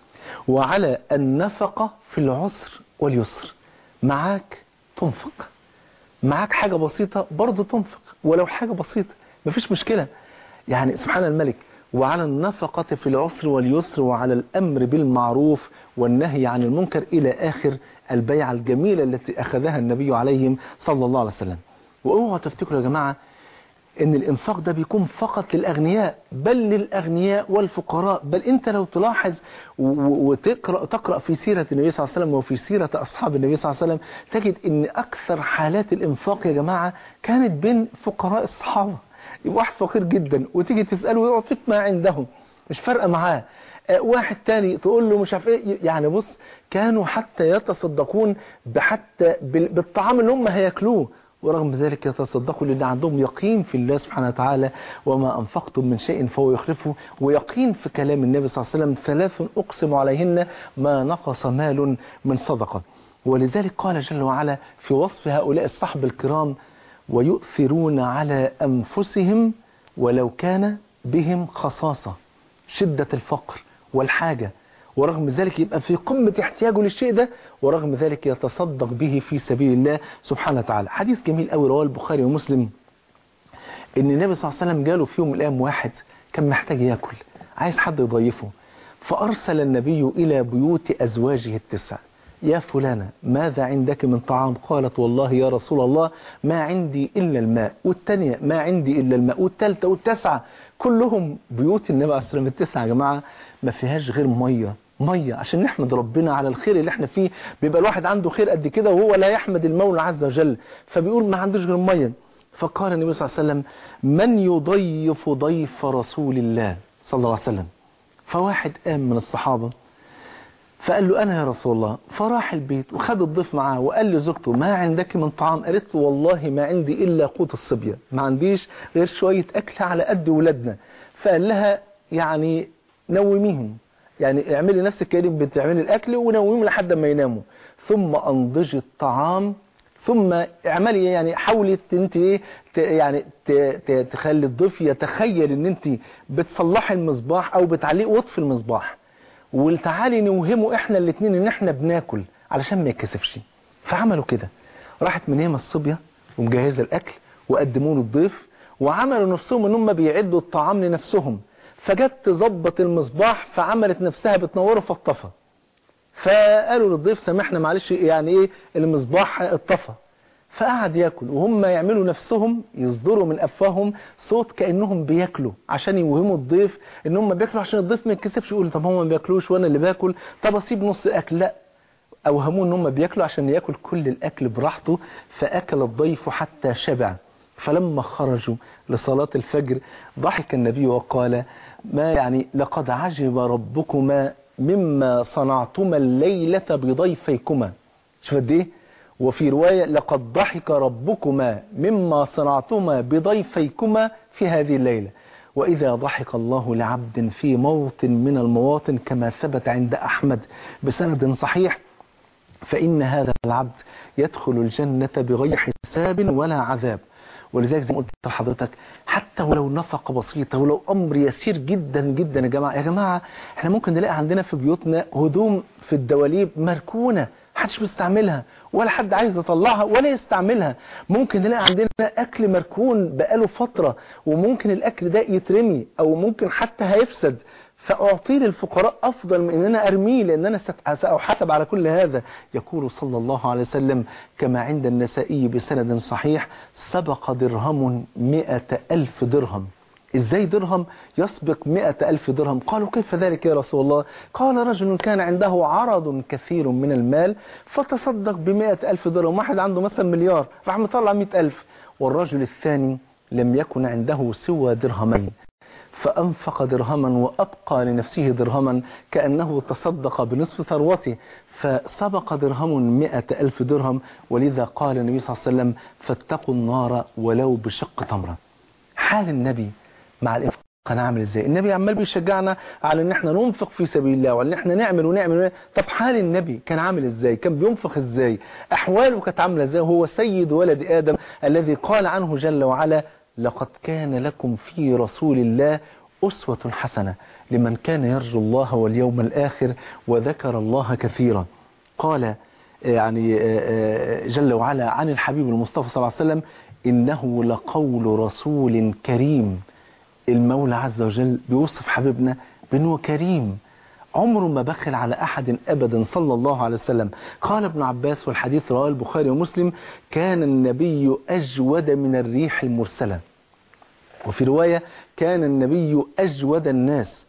وعلى النفقة في العسر واليسر معاك تنفق معاك حاجة بسيطة برضه تنفق ولو حاجة بسيطة مفيش مشكلة يعني سبحان الملك وعلى النفقة في العسر واليسر وعلى الأمر بالمعروف والنهي عن المنكر إلى آخر البيعة الجميلة التي أخذها النبي عليهم صلى الله عليه وسلم واوعوا تفتكروا يا جماعة ان الانفاق ده بيكون فقط للاغنياء بل للاغنياء والفقراء بل انت لو تلاحظ وتقرا تقرا في سيره النبي صلى الله عليه وسلم وفي سيره اصحاب النبي صلى الله عليه وسلم تجد ان اكثر حالات الانفاق يا جماعه كانت بين فقراء الصحابه يبقى واحد فقير جدا وتيجي تساله يعطيك ما عندهم مش فارقه معاه واحد تاني تقول له مش عارف ايه يعني بص كانوا حتى يتصدقون بحتى بالطعام اللي هم هياكلوه ورغم ذلك يتصدقوا لأن عندهم يقين في الله سبحانه وتعالى وما أنفقتم من شيء فهو يخلفه ويقين في كلام النبي صلى الله عليه وسلم ثلاث أقسم عليهن ما نقص مال من صدقة ولذلك قال جل وعلا في وصف هؤلاء الصحب الكرام ويؤثرون على أنفسهم ولو كان بهم خصاصة شدة الفقر والحاجة ورغم ذلك يبقى في قمة احتياجه للشيء ده ورغم ذلك يتصدق به في سبيل الله سبحانه وتعالى حديث جميل قوي رواه البخاري ومسلم ان النبي صلى الله عليه وسلم جاله في يوم من الايام واحد كان محتاج ياكل عايز حد يضيفه فارسل النبي الى بيوت ازواجه التسع يا فلانة ماذا عندك من طعام قالت والله يا رسول الله ما عندي إلا الماء والثانية ما عندي إلا الماء والثالثة والتسعة كلهم بيوت النبي عليه الصلاة والسلام التسعة يا جماعة ما فيهاش غير مية مية عشان نحمد ربنا على الخير اللي احنا فيه بيبقى الواحد عنده خير قد كده وهو لا يحمد المولى عز وجل فبيقول ما عندوش غير مية فقال النبي صلى الله عليه وسلم من يضيف ضيف رسول الله صلى الله عليه وسلم فواحد قام من الصحابة فقال له أنا يا رسول الله فراح البيت وخد الضيف معاه وقال لزوجته ما عندك من طعام قالت له والله ما عندي إلا قوت الصبية ما عنديش غير شوية أكل على قد ولادنا فقال لها يعني نوميهم يعني اعملي نفسك كأنك بتعملي الأكل ونوميهم لحد ما يناموا ثم أنضجي الطعام ثم اعملي يعني حاولي انت ايه يعني تخلي الضيف يتخيل ان انت بتصلحي المصباح او بتعلقي وطفي المصباح وتعالي نوهمه احنا الاثنين ان احنا بناكل علشان ما يتكسفش فعملوا كده راحت من ياما الصبيه ومجهزه الاكل وقدموه للضيف وعملوا نفسهم ان هم بيعدوا الطعام لنفسهم فجت تظبط المصباح فعملت نفسها بتنوره فاطفى فقالوا للضيف سامحنا معلش يعني ايه المصباح اتطفى فقعد ياكل وهم يعملوا نفسهم يصدروا من افواههم صوت كانهم بياكلوا عشان يوهموا الضيف ان هم بياكلوا عشان الضيف ما يتكسفش يقول طب هم ما بياكلوش وانا اللي باكل طب اسيب نص الاكل لا اوهموه ان هم بياكلوا عشان ياكل كل الاكل براحته فاكل الضيف حتى شبع فلما خرجوا لصلاة الفجر ضحك النبي وقال ما يعني لقد عجب ربكما مما صنعتما الليلة بضيفيكما شوف قد ايه وفي رواية لقد ضحك ربكما مما صنعتما بضيفيكما في هذه الليلة وإذا ضحك الله لعبد في موطن من المواطن كما ثبت عند أحمد بسند صحيح فإن هذا العبد يدخل الجنة بغير حساب ولا عذاب ولذلك زي ما قلت لحضرتك حتى ولو نفقة بسيطة ولو أمر يسير جدا جدا يا جماعة يا جماعة احنا ممكن نلاقي عندنا في بيوتنا هدوم في الدواليب مركونة محدش بيستعملها ولا حد عايز يطلعها ولا يستعملها ممكن نلاقي عندنا اكل مركون بقاله فترة وممكن الاكل ده يترمي او ممكن حتى هيفسد فأعطيه للفقراء أفضل من أن أنا أرميه لأن أنا سأحاسب على كل هذا يقول صلى الله عليه وسلم كما عند النسائي بسند صحيح سبق درهم مئة ألف درهم إزاي درهم يسبق مئة ألف درهم قالوا كيف ذلك يا رسول الله قال رجل كان عنده عرض كثير من المال فتصدق بمئة ألف درهم واحد عنده مثلا مليار راح مطلع مئة ألف والرجل الثاني لم يكن عنده سوى درهمين فأنفق درهما وأبقى لنفسه درهما كأنه تصدق بنصف ثروته فسبق درهم مئة ألف درهم ولذا قال النبي صلى الله عليه وسلم فاتقوا النار ولو بشق تمرة حال النبي مع الإنفاق كان عامل ازاي النبي عمال بيشجعنا على ان احنا ننفق في سبيل الله وان احنا نعمل ونعمل, ونعمل. طب حال النبي كان عامل ازاي كان بينفق ازاي احواله كانت عامله ازاي هو سيد ولد ادم الذي قال عنه جل وعلا لقد كان لكم في رسول الله أسوة حسنة لمن كان يرجو الله واليوم الآخر وذكر الله كثيرا قال يعني جل وعلا عن الحبيب المصطفى صلى الله عليه وسلم إنه لقول رسول كريم المولى عز وجل بيوصف حبيبنا بأنه كريم عمره ما بخل على أحد أبدا صلى الله عليه وسلم قال ابن عباس والحديث رواه البخاري ومسلم كان النبي أجود من الريح المرسلة وفي رواية كان النبي أجود الناس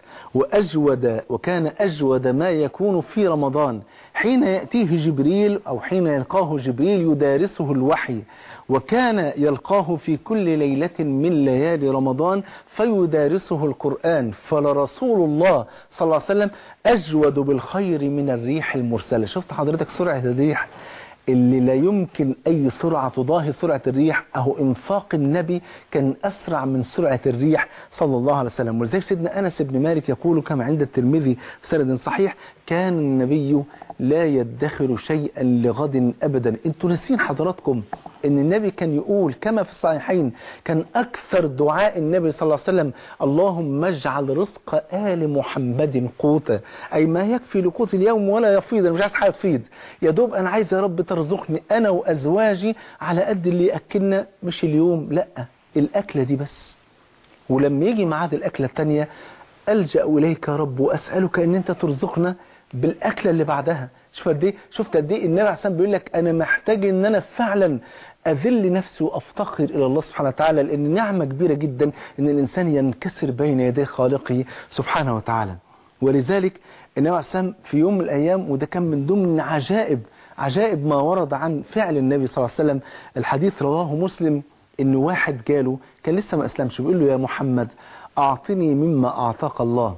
وأجود وكان أجود ما يكون في رمضان حين يأتيه جبريل أو حين يلقاه جبريل يدارسه الوحي وكان يلقاه في كل ليلة من ليالي رمضان فيدارسه القرآن فلرسول الله صلى الله عليه وسلم أجود بالخير من الريح المرسلة شفت حضرتك سرعة الريح اللي لا يمكن أي سرعة تضاهي سرعة الريح أهو إنفاق النبي كان أسرع من سرعة الريح صلى الله عليه وسلم ولذلك سيدنا أنس بن مالك يقول كما عند الترمذي سند صحيح كان النبي لا يدخر شيئا لغد أبدا انتوا ناسين حضراتكم ان النبي كان يقول كما في الصحيحين كان أكثر دعاء النبي صلى الله عليه وسلم اللهم اجعل رزق آل محمد قوتا أي ما يكفي لقوت اليوم ولا يفيض أنا مش عايز حاجة تفيض يا دوب أنا عايز يا رب ترزقني أنا وأزواجي على قد اللي يأكلنا مش اليوم لا الأكلة دي بس ولما يجي ميعاد الأكلة التانية ألجأ إليك يا رب وأسألك أن أنت ترزقنا بالأكلة اللي بعدها شوف قد ايه شفت قد ايه النبي عليه الصلاه بيقول لك انا محتاج ان انا فعلا اذل نفسي وافتقر الى الله سبحانه وتعالى لان نعمه كبيره جدا ان الانسان ينكسر بين يدي خالقه سبحانه وتعالى ولذلك النبي عليه الصلاه في يوم من الايام وده كان من ضمن عجائب عجائب ما ورد عن فعل النبي صلى الله عليه وسلم الحديث رواه مسلم ان واحد جاله كان لسه ما اسلمش بيقول له يا محمد اعطني مما اعطاك الله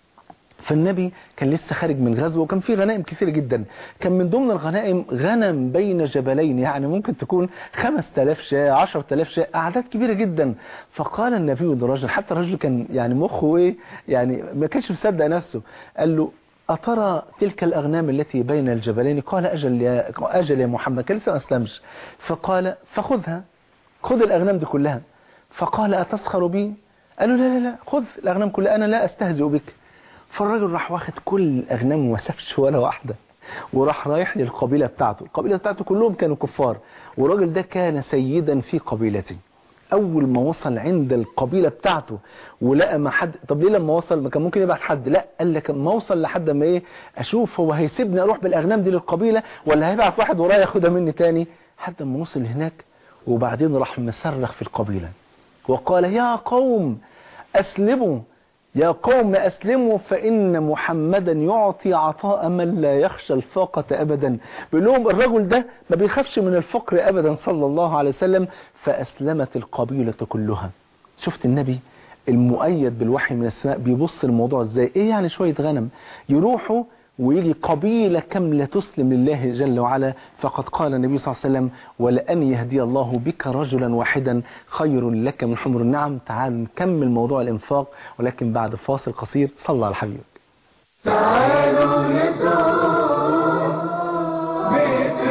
فالنبي كان لسه خارج من غزوه وكان في غنائم كثيرة جدا كان من ضمن الغنائم غنم بين جبلين يعني ممكن تكون 5000 شاة 10000 شاة أعداد كبيرة جدا فقال النبي للرجل حتى الرجل كان يعني مخه ايه يعني ما كانش مصدق نفسه قال له أترى تلك الأغنام التي بين الجبلين قال أجل يا, أجل يا محمد كان لسه ما أسلمش فقال فخذها خذ الأغنام دي كلها فقال أتسخر بي قال له لا لا لا خذ الأغنام كلها أنا لا أستهزئ بك فالراجل راح واخد كل الأغنام وما سابش ولا واحدة وراح رايح للقبيلة بتاعته القبيلة بتاعته كلهم كانوا كفار والراجل ده كان سيدا في قبيلته أول ما وصل عند القبيلة بتاعته ولقى ما حد طب ليه لما وصل ما كان ممكن يبعت حد لا قال لك ما اوصل لحد ما ايه اشوف هو هيسيبني اروح بالاغنام دي للقبيلة ولا هيبعت واحد ورايا ياخدها مني تاني حتى ما وصل هناك وبعدين راح مصرخ في القبيلة وقال يا قوم اسلموا يا قوم أسلموا فإن محمدا يعطي عطاء من لا يخشى الفاقة أبدا بيقول لهم الرجل ده ما بيخافش من الفقر أبدا صلى الله عليه وسلم فأسلمت القبيلة كلها شفت النبي المؤيد بالوحي من السماء بيبص الموضوع ازاي ايه يعني شوية غنم يروحوا ويجي قبيلة كاملة تسلم لله جل وعلا فقد قال النبي صلى الله عليه وسلم ولأن يهدي الله بك رجلا واحدا خير لك من حمر النعم تعال نكمل موضوع الإنفاق ولكن بعد فاصل قصير صلى على حبيبك تعالوا نزور بيت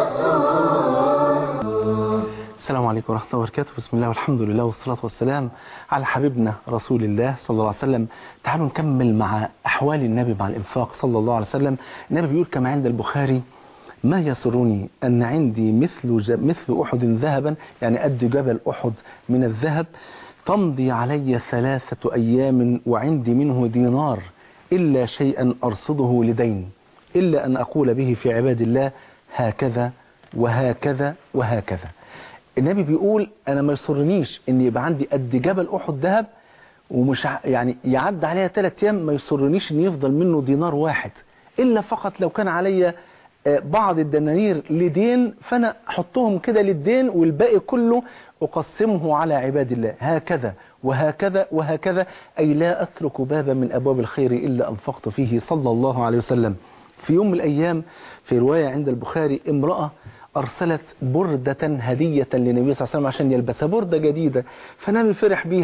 الرسول السلام عليكم ورحمة الله وبركاته بسم الله والحمد لله والصلاة والسلام على حبيبنا رسول الله صلى الله عليه وسلم تعالوا نكمل مع أحوال النبي مع الإنفاق صلى الله عليه وسلم النبي بيقول كما عند البخاري ما يسرني أن عندي مثل ج... مثل أحد ذهبا يعني قد جبل أحد من الذهب تمضي علي ثلاثة أيام وعندي منه دينار إلا شيئا أرصده لدين إلا أن أقول به في عباد الله هكذا وهكذا وهكذا النبي بيقول انا ما يسرنيش ان يبقى عندي قد جبل احد ذهب ومش ع- يعني يعدي عليها ثلاث ايام ما يسرنيش ان يفضل منه دينار واحد الا فقط لو كان عليا آه، بعض الدنانير لدين فانا احطهم كده للدين والباقي كله اقسمه على عباد الله هكذا وهكذا وهكذا اي لا اترك بابا من ابواب الخير الا انفقت فيه صلى الله عليه وسلم في يوم من الايام في روايه عند البخاري امراه أرسلت بردة هدية للنبي صلى الله عليه وسلم عشان يلبسها بردة جديدة فالنبي فرح بيها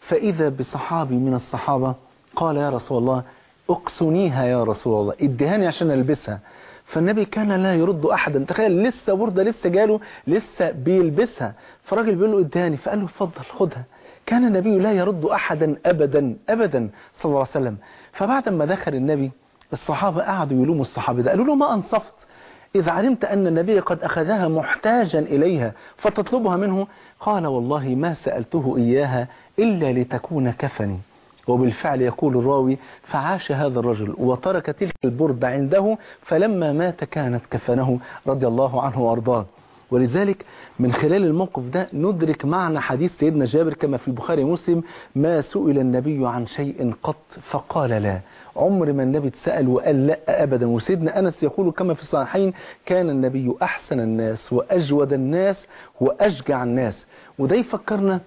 فإذا بصحابي من الصحابة قال يا رسول الله اقسنيها يا رسول الله ادهاني عشان البسها فالنبي كان لا يرد احدا تخيل لسه برده لسه جاله لسه بيلبسها فالراجل بيقول له ادهاني فقال له اتفضل خدها كان النبي لا يرد احدا ابدا ابدا صلى الله عليه وسلم فبعد ما دخل النبي الصحابه قعدوا يلوموا الصحابي ده قالوا له ما انصفت إذا علمت أن النبي قد أخذها محتاجا إليها فتطلبها منه قال والله ما سألته إياها إلا لتكون كفني وبالفعل يقول الراوي فعاش هذا الرجل وترك تلك البردة عنده فلما مات كانت كفنه رضي الله عنه وأرضاه ولذلك من خلال الموقف ده ندرك معنى حديث سيدنا جابر كما في البخاري ومسلم ما سئل النبي عن شيء قط فقال لا عمر ما النبي اتسأل وقال لا أبدا وسيدنا أنس يقول كما في الصحيحين كان النبي أحسن الناس وأجود الناس وأشجع الناس وده يفكرنا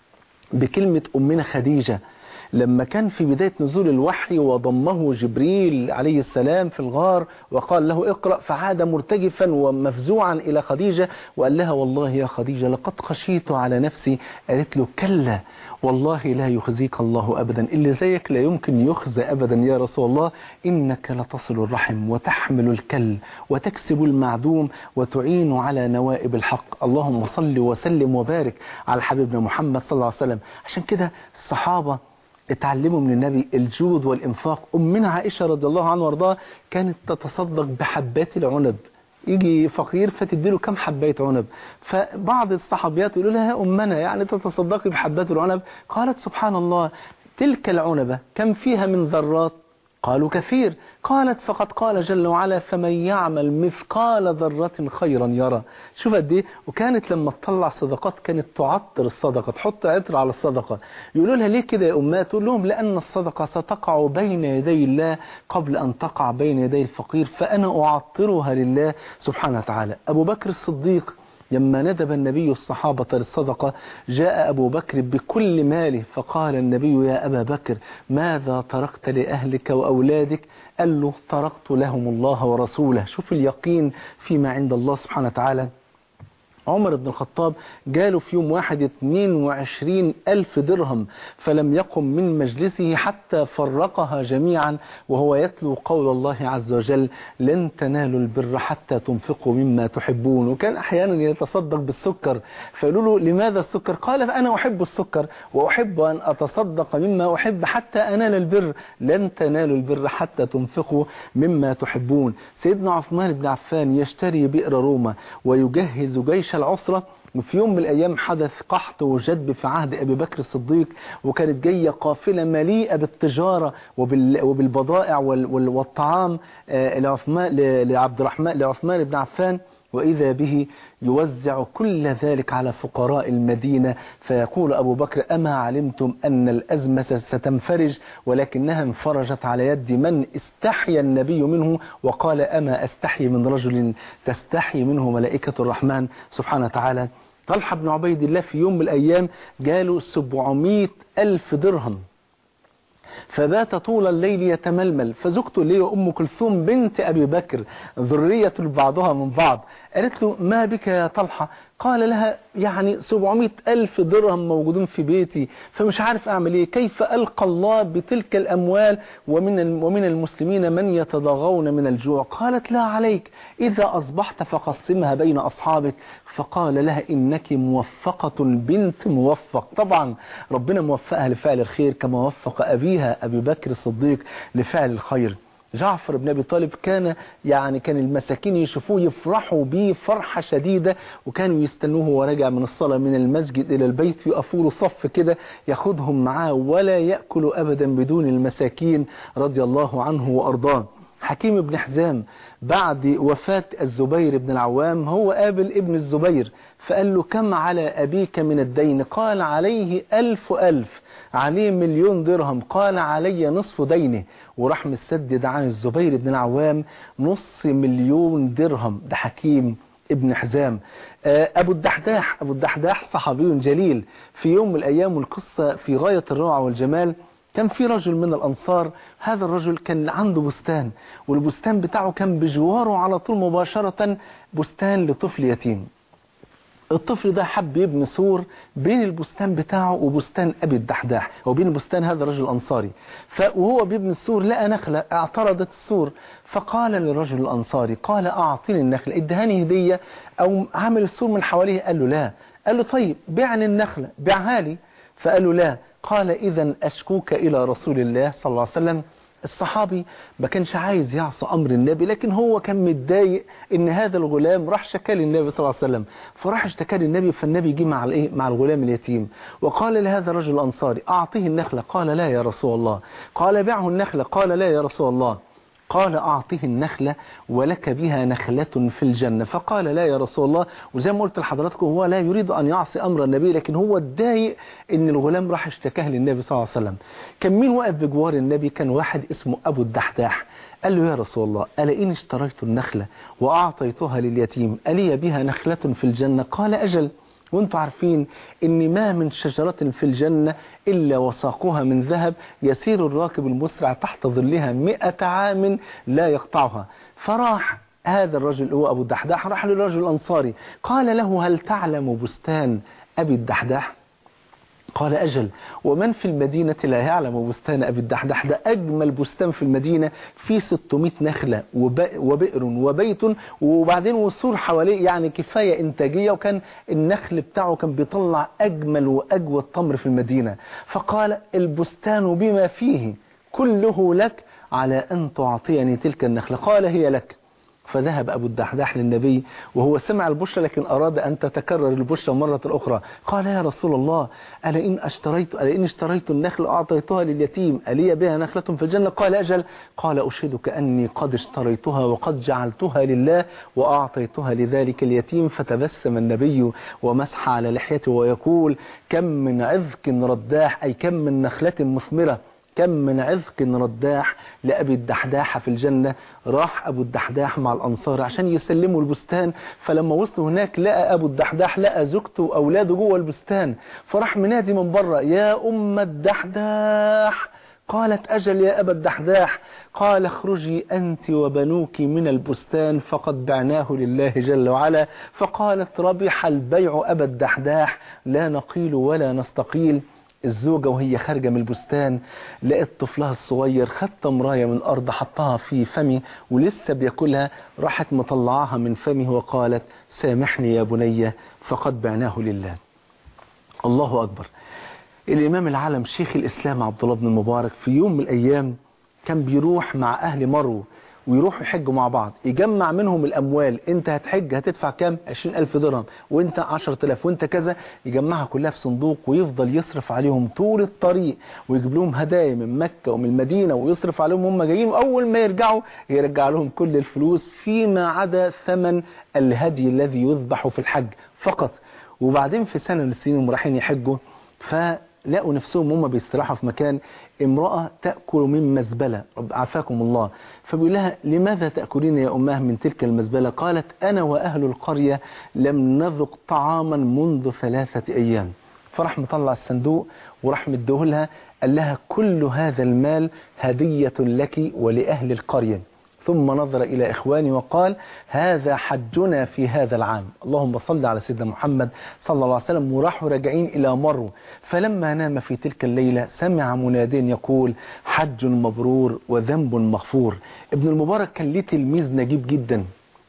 بكلمة أمنا خديجة لما كان في بداية نزول الوحي وضمه جبريل عليه السلام في الغار وقال له اقرأ فعاد مرتجفا ومفزوعا إلى خديجة وقال لها والله يا خديجة لقد خشيت على نفسي قالت له كلا والله لا يخزيك الله أبدا اللي زيك لا يمكن يخزى أبدا يا رسول الله إنك لتصل الرحم وتحمل الكل وتكسب المعدوم وتعين على نوائب الحق اللهم صل وسلم وبارك على حبيبنا محمد صلى الله عليه وسلم عشان كده الصحابة اتعلموا من النبي الجود والإنفاق أمنا عائشة رضي الله عنها وارضاها كانت تتصدق بحبات العنب يجي فقير فتديله كم حباية عنب فبعض الصحابيات يقولوا لها يا أمنا يعني تتصدقي بحبات العنب قالت سبحان الله تلك العنبة كم فيها من ذرات قالوا كثير قالت فقد قال جل وعلا فمن يعمل مثقال ذرة خيرا يرى شوف قد ايه وكانت لما تطلع صدقات كانت تعطر الصدقة تحط عطر على الصدقة يقولوا لها ليه كده يا أمات تقول لهم لأن الصدقة ستقع بين يدي الله قبل أن تقع بين يدي الفقير فأنا أعطرها لله سبحانه وتعالى أبو بكر الصديق لما ندب النبي الصحابة للصدقة جاء أبو بكر بكل ماله فقال النبي يا أبا بكر ماذا تركت لأهلك وأولادك قال له تركت لهم الله ورسوله شوف اليقين فيما عند الله سبحانه وتعالى عمر بن الخطاب جاله في يوم واحد 22 ألف درهم فلم يقم من مجلسه حتى فرقها جميعا وهو يتلو قول الله عز وجل لن تنالوا البر حتى تنفقوا مما تحبون وكان أحيانا يتصدق بالسكر فيقولوا له لماذا السكر قال فأنا أحب السكر وأحب أن أتصدق مما أحب حتى أنال البر لن تنالوا البر حتى تنفقوا مما تحبون سيدنا عثمان بن عفان يشتري بئر روما ويجهز جيش العسرة وفي يوم من الأيام حدث قحط وجدب في عهد أبي بكر الصديق وكانت جاية قافلة مليئة بالتجارة وبال وبالبضائع وال وال والطعام آه، لعثمان ل- لعبد الرحمن لعثمان بن عفان وإذا به يوزع كل ذلك على فقراء المدينة فيقول أبو بكر أما علمتم أن الأزمة ستنفرج ولكنها انفرجت على يد من استحيا النبي منه وقال أما أستحي من رجل تستحي منه ملائكة الرحمن سبحانه وتعالى طلحة بن عبيد الله في يوم من الأيام جاله 700 ألف درهم فبات طول الليل يتململ فزوجته اللي هي أم كلثوم بنت أبي بكر ذرية بعضها من بعض قالت له ما بك يا طلحة قال لها يعني 700 ألف درهم موجودين في بيتي فمش عارف أعمل إيه كيف ألقى الله بتلك الأموال ومن ومن المسلمين من يتضاغون من الجوع قالت لا عليك إذا أصبحت فقسمها بين أصحابك فقال لها إنك موفقة بنت موفق طبعا ربنا موفقها لفعل الخير كما وفق أبيها أبي بكر الصديق لفعل الخير جعفر بن أبي طالب كان يعني كان المساكين يشوفوه يفرحوا بيه فرحة شديدة وكانوا يستنوه وراجع من الصلاة من المسجد إلى البيت يقفوا له صف كده ياخدهم معاه ولا يأكل أبدا بدون المساكين رضي الله عنه وأرضاه حكيم بن حزام بعد وفاة الزبير بن العوام هو قابل ابن الزبير فقال له كم على أبيك من الدين قال عليه ألف ألف عليه مليون درهم قال علي نصف دينه وراح مسدد عن الزبير بن العوام نص مليون درهم ده حكيم ابن حزام آه، أبو الدحداح أبو الدحداح صحابي جليل في يوم من الأيام والقصة في غاية الروعة والجمال كان في رجل من الأنصار هذا الرجل كان عنده بستان والبستان بتاعه كان بجواره على طول مباشرة بستان لطفل يتيم الطفل ده حب يبني سور بين البستان بتاعه وبستان أبي الدحداح وبين بستان هذا الرجل الأنصاري وهو بيبني السور لقى نخلة اعترضت السور فقال للرجل الأنصاري قال أعطيني النخلة ادهاني هدية أو عامل السور من حواليه قال له لا قال له طيب بعني النخلة بيعها لي فقال له لا قال إذا أشكوك إلى رسول الله صلى الله عليه وسلم الصحابي ما كانش عايز يعصى أمر النبي لكن هو كان متضايق إن هذا الغلام راح شكى للنبي صلى الله عليه وسلم فراح اشتكى للنبي فالنبي جه مع الايه مع الغلام اليتيم وقال لهذا الرجل الأنصاري أعطيه النخلة قال لا يا رسول الله قال بعه النخلة قال لا يا رسول الله قال أعطيه النخلة ولك بها نخلة في الجنة فقال لا يا رسول الله وزي ما قلت لحضراتكم هو لا يريد أن يعصي أمر النبي لكن هو اتضايق إن الغلام راح اشتكاه للنبي صلى الله عليه وسلم كان مين واقف بجوار النبي كان واحد اسمه أبو الدحداح قال له يا رسول الله ألا إن اشتريت النخلة وأعطيتها لليتيم ألي بها نخلة في الجنة قال أجل وانتم عارفين ان ما من شجرة في الجنة إلا وساقها من ذهب يسير الراكب المسرع تحت ظلها مئة عام لا يقطعها فراح هذا الرجل هو أبو الدحداح راح للرجل الأنصاري قال له هل تعلم بستان أبي الدحداح قال أجل ومن في المدينة لا يعلم بستان أبي الدحدح ده أجمل بستان في المدينة فيه 600 نخلة وبئر وبيت وبعدين والسور حواليه يعني كفاية إنتاجية وكان النخل بتاعه كان بيطلع أجمل وأجود تمر في المدينة فقال البستان بما فيه كله لك على أن تعطيني تلك النخلة قال هي لك فذهب أبو الدحداح للنبي وهو سمع البشرى لكن أراد أن تتكرر البشرى مرة أخرى قال يا رسول الله ألا إن اشتريت ألا إن اشتريت النخل أعطيتها لليتيم ألي بها نخلة في الجنة قال أجل قال أشهدك أني قد اشتريتها وقد جعلتها لله وأعطيتها لذلك اليتيم فتبسم النبي ومسح على لحيته ويقول كم من عذك رداح أي كم من نخلة مثمرة كم من عذق رداح لأبي الدحداح في الجنة راح أبو الدحداح مع الأنصار عشان يسلموا البستان فلما وصلوا هناك لقى أبو الدحداح لقى زوجته وأولاده جوه البستان فراح منادي من بره يا أم الدحداح قالت أجل يا أبا الدحداح قال اخرجي أنت وبنوك من البستان فقد بعناه لله جل وعلا فقالت ربح البيع أبا الدحداح لا نقيل ولا نستقيل الزوجة وهي خارجة من البستان لقت طفلها الصغير خد تمراية من الأرض حطها في فمي ولسه بياكلها راحت مطلعاها من فمه وقالت سامحني يا بني فقد بعناه لله الله أكبر الإمام العالم شيخ الإسلام عبد الله بن المبارك في يوم من الأيام كان بيروح مع أهل مرو ويروحوا يحجوا مع بعض يجمع منهم الأموال انت هتحج هتدفع كام 20000 درهم وانت 10000 وانت كذا يجمعها كلها في صندوق ويفضل يصرف عليهم طول الطريق ويجيب لهم هدايا من مكة ومن المدينة ويصرف عليهم هم جايين وأول ما يرجعوا يرجع لهم كل الفلوس فيما عدا ثمن الهدي الذي يذبح في الحج فقط وبعدين في سنة من السنين هم رايحين يحجوا فلقوا نفسهم هم بيستراحوا في مكان امرأة تأكل من مزبلة رب عافاكم الله فبيقول لها لماذا تأكلين يا أماه من تلك المزبلة قالت أنا وأهل القرية لم نذق طعاما منذ ثلاثة أيام فراح مطلع الصندوق وراح مديهولها قال لها كل هذا المال هدية لك ولأهل القرية ثم نظر إلى إخواني وقال هذا حجنا في هذا العام اللهم صل على سيدنا محمد صلى الله عليه وسلم وراحوا راجعين إلى مرو فلما نام في تلك الليلة سمع منادين يقول حج مبرور وذنب مغفور ابن المبارك كان ليه تلميذ نجيب جدا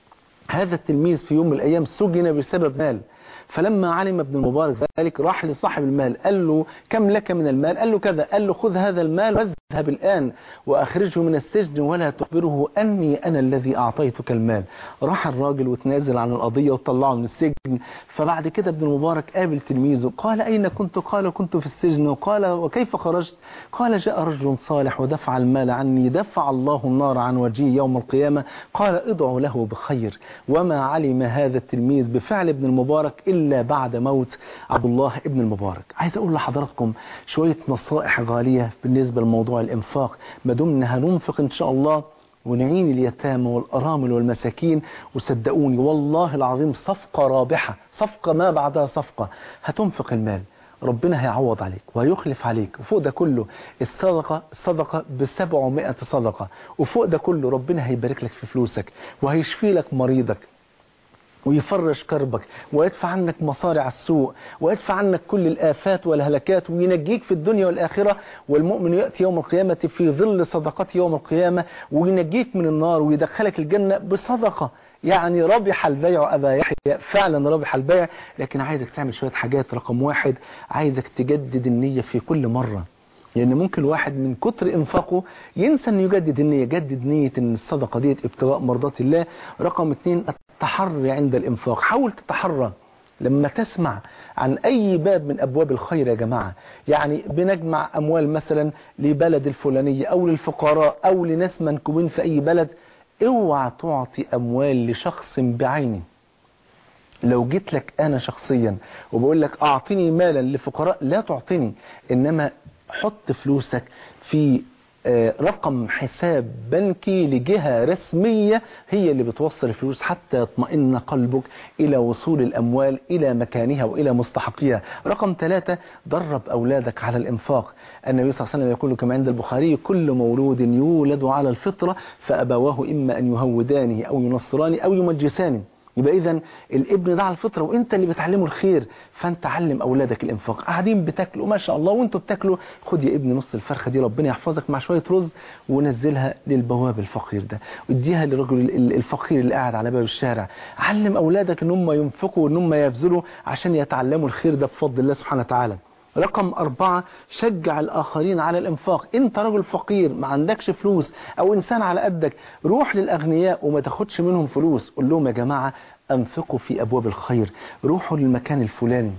هذا التلميذ في يوم من الأيام سجن بسبب مال فلما علم ابن المبارك ذلك راح لصاحب المال قال له كم لك من المال قال له كذا قال له خذ هذا المال واذهب الآن وأخرجه من السجن ولا تخبره أني أنا الذي أعطيتك المال راح الراجل وتنازل عن القضية وطلعه من السجن فبعد كده ابن المبارك قابل تلميذه قال أين كنت قال كنت في السجن وقال وكيف خرجت قال جاء رجل صالح ودفع المال عني دفع الله النار عن وجهي يوم القيامة قال ادعوا له بخير وما علم هذا التلميذ بفعل ابن المبارك إلا بعد موت عبد الله ابن المبارك عايز أقول لحضراتكم شوية نصائح غالية بالنسبة لموضوع الإنفاق ما دمنا هننفق إن شاء الله ونعين اليتامى والأرامل والمساكين وصدقوني والله العظيم صفقة رابحة صفقة ما بعدها صفقة هتنفق المال ربنا هيعوض عليك وهيخلف عليك وفوق ده كله الصدقة الصدقة بسبعمائة صدقة وفوق ده كله ربنا هيبارك لك في فلوسك وهيشفي لك مريضك ويفرج كربك ويدفع عنك مصارع السوء ويدفع عنك كل الآفات والهلكات وينجيك في الدنيا والآخرة والمؤمن يأتي يوم القيامة في ظل صدقات يوم القيامة وينجيك من النار ويدخلك الجنة بصدقة يعني ربح البيع أبا يحيى فعلا ربح البيع لكن عايزك تعمل شوية حاجات رقم واحد عايزك تجدد النية في كل مرة لأن يعني ممكن الواحد من كتر إنفاقه ينسى أن يجدد النية جدد نية أن الصدقة ديت ابتغاء مرضات الله رقم اثنين التحري عند الإنفاق حاول تتحرى لما تسمع عن أي باب من أبواب الخير يا جماعة يعني بنجمع أموال مثلا لبلد الفلانية أو للفقراء أو لناس منكوبين في أي بلد اوعى تعطي أموال لشخص بعينه لو جيت لك أنا شخصيا وبقول لك أعطني مالا لفقراء لا تعطني إنما حط فلوسك في رقم حساب بنكي لجهة رسمية هي اللي بتوصل الفلوس حتى يطمئن قلبك إلى وصول الأموال إلى مكانها وإلى مستحقيها رقم ثلاثة درب أولادك على الإنفاق النبي صلى الله عليه وسلم يقول كما عند البخاري كل مولود يولد على الفطرة فأبواه إما أن يهودانه أو ينصرانه أو يمجسانه يبقى اذا الابن ده على الفطره وانت اللي بتعلمه الخير فانت علم اولادك الانفاق قاعدين بتاكلوا ما شاء الله وانتوا بتاكلوا خد يا ابني نص الفرخه دي ربنا يحفظك مع شويه رز ونزلها للبواب الفقير ده واديها للرجل الفقير اللي قاعد على باب الشارع علم اولادك ان هم ينفقوا وان هم يبذلوا عشان يتعلموا الخير ده بفضل الله سبحانه وتعالى رقم أربعة شجع الآخرين على الإنفاق أنت رجل فقير ما عندكش فلوس أو إنسان على قدك روح للأغنياء وما تاخدش منهم فلوس قول لهم يا جماعة أنفقوا في أبواب الخير روحوا للمكان الفلاني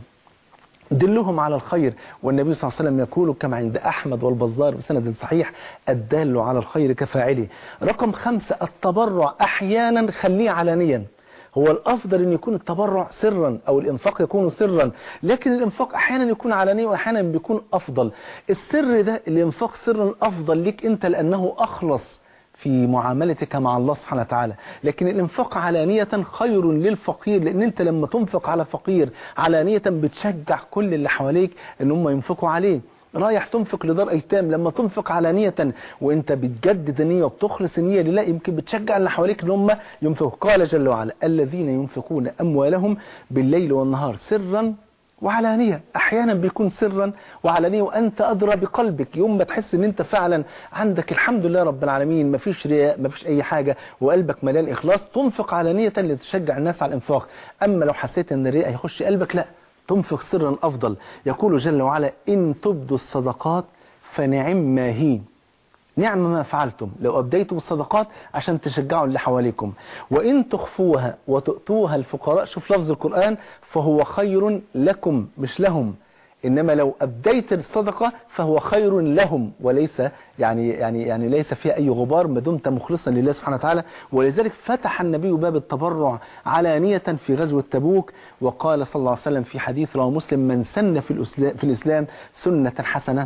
دلهم على الخير والنبي صلى الله عليه وسلم يقول كما عند أحمد والبزار بسند صحيح الدال على الخير كفاعله رقم خمسة التبرع أحيانا خليه علانيا هو الأفضل أن يكون التبرع سرا أو الإنفاق يكون سرا لكن الإنفاق أحيانا يكون علانيا وأحيانا بيكون أفضل السر ده الإنفاق سرا أفضل لك أنت لأنه أخلص في معاملتك مع الله سبحانه وتعالى لكن الانفاق علانية خير للفقير لان انت لما تنفق على فقير علانية بتشجع كل اللي حواليك ان هم ينفقوا عليه رايح تنفق لدار ايتام لما تنفق علانية وانت بتجدد النية وبتخلص النية لله يمكن بتشجع اللي حواليك ان هم ينفقوا قال جل وعلا الذين ينفقون اموالهم بالليل والنهار سرا وعلانية احيانا بيكون سرا وعلانية وانت ادرى بقلبك يوم ما تحس ان انت فعلا عندك الحمد لله رب العالمين مفيش رياء مفيش اي حاجة وقلبك مليان اخلاص تنفق علانية لتشجع الناس على الانفاق اما لو حسيت ان الرياء هيخش قلبك لا تنفق سرا افضل يقول جل وعلا ان تبدوا الصدقات فنعم ما هي نعم ما فعلتم لو أبديتم الصدقات عشان تشجعوا اللي حواليكم وإن تخفوها وتؤتوها الفقراء شوف لفظ القرآن فهو خير لكم مش لهم إنما لو أبديت الصدقة فهو خير لهم وليس يعني يعني يعني ليس فيها أي غبار ما دمت مخلصا لله سبحانه وتعالى ولذلك فتح النبي باب التبرع علانية في غزوة تبوك وقال صلى الله عليه وسلم في حديث رواه مسلم من سن في الإسلام, في الإسلام سنة حسنة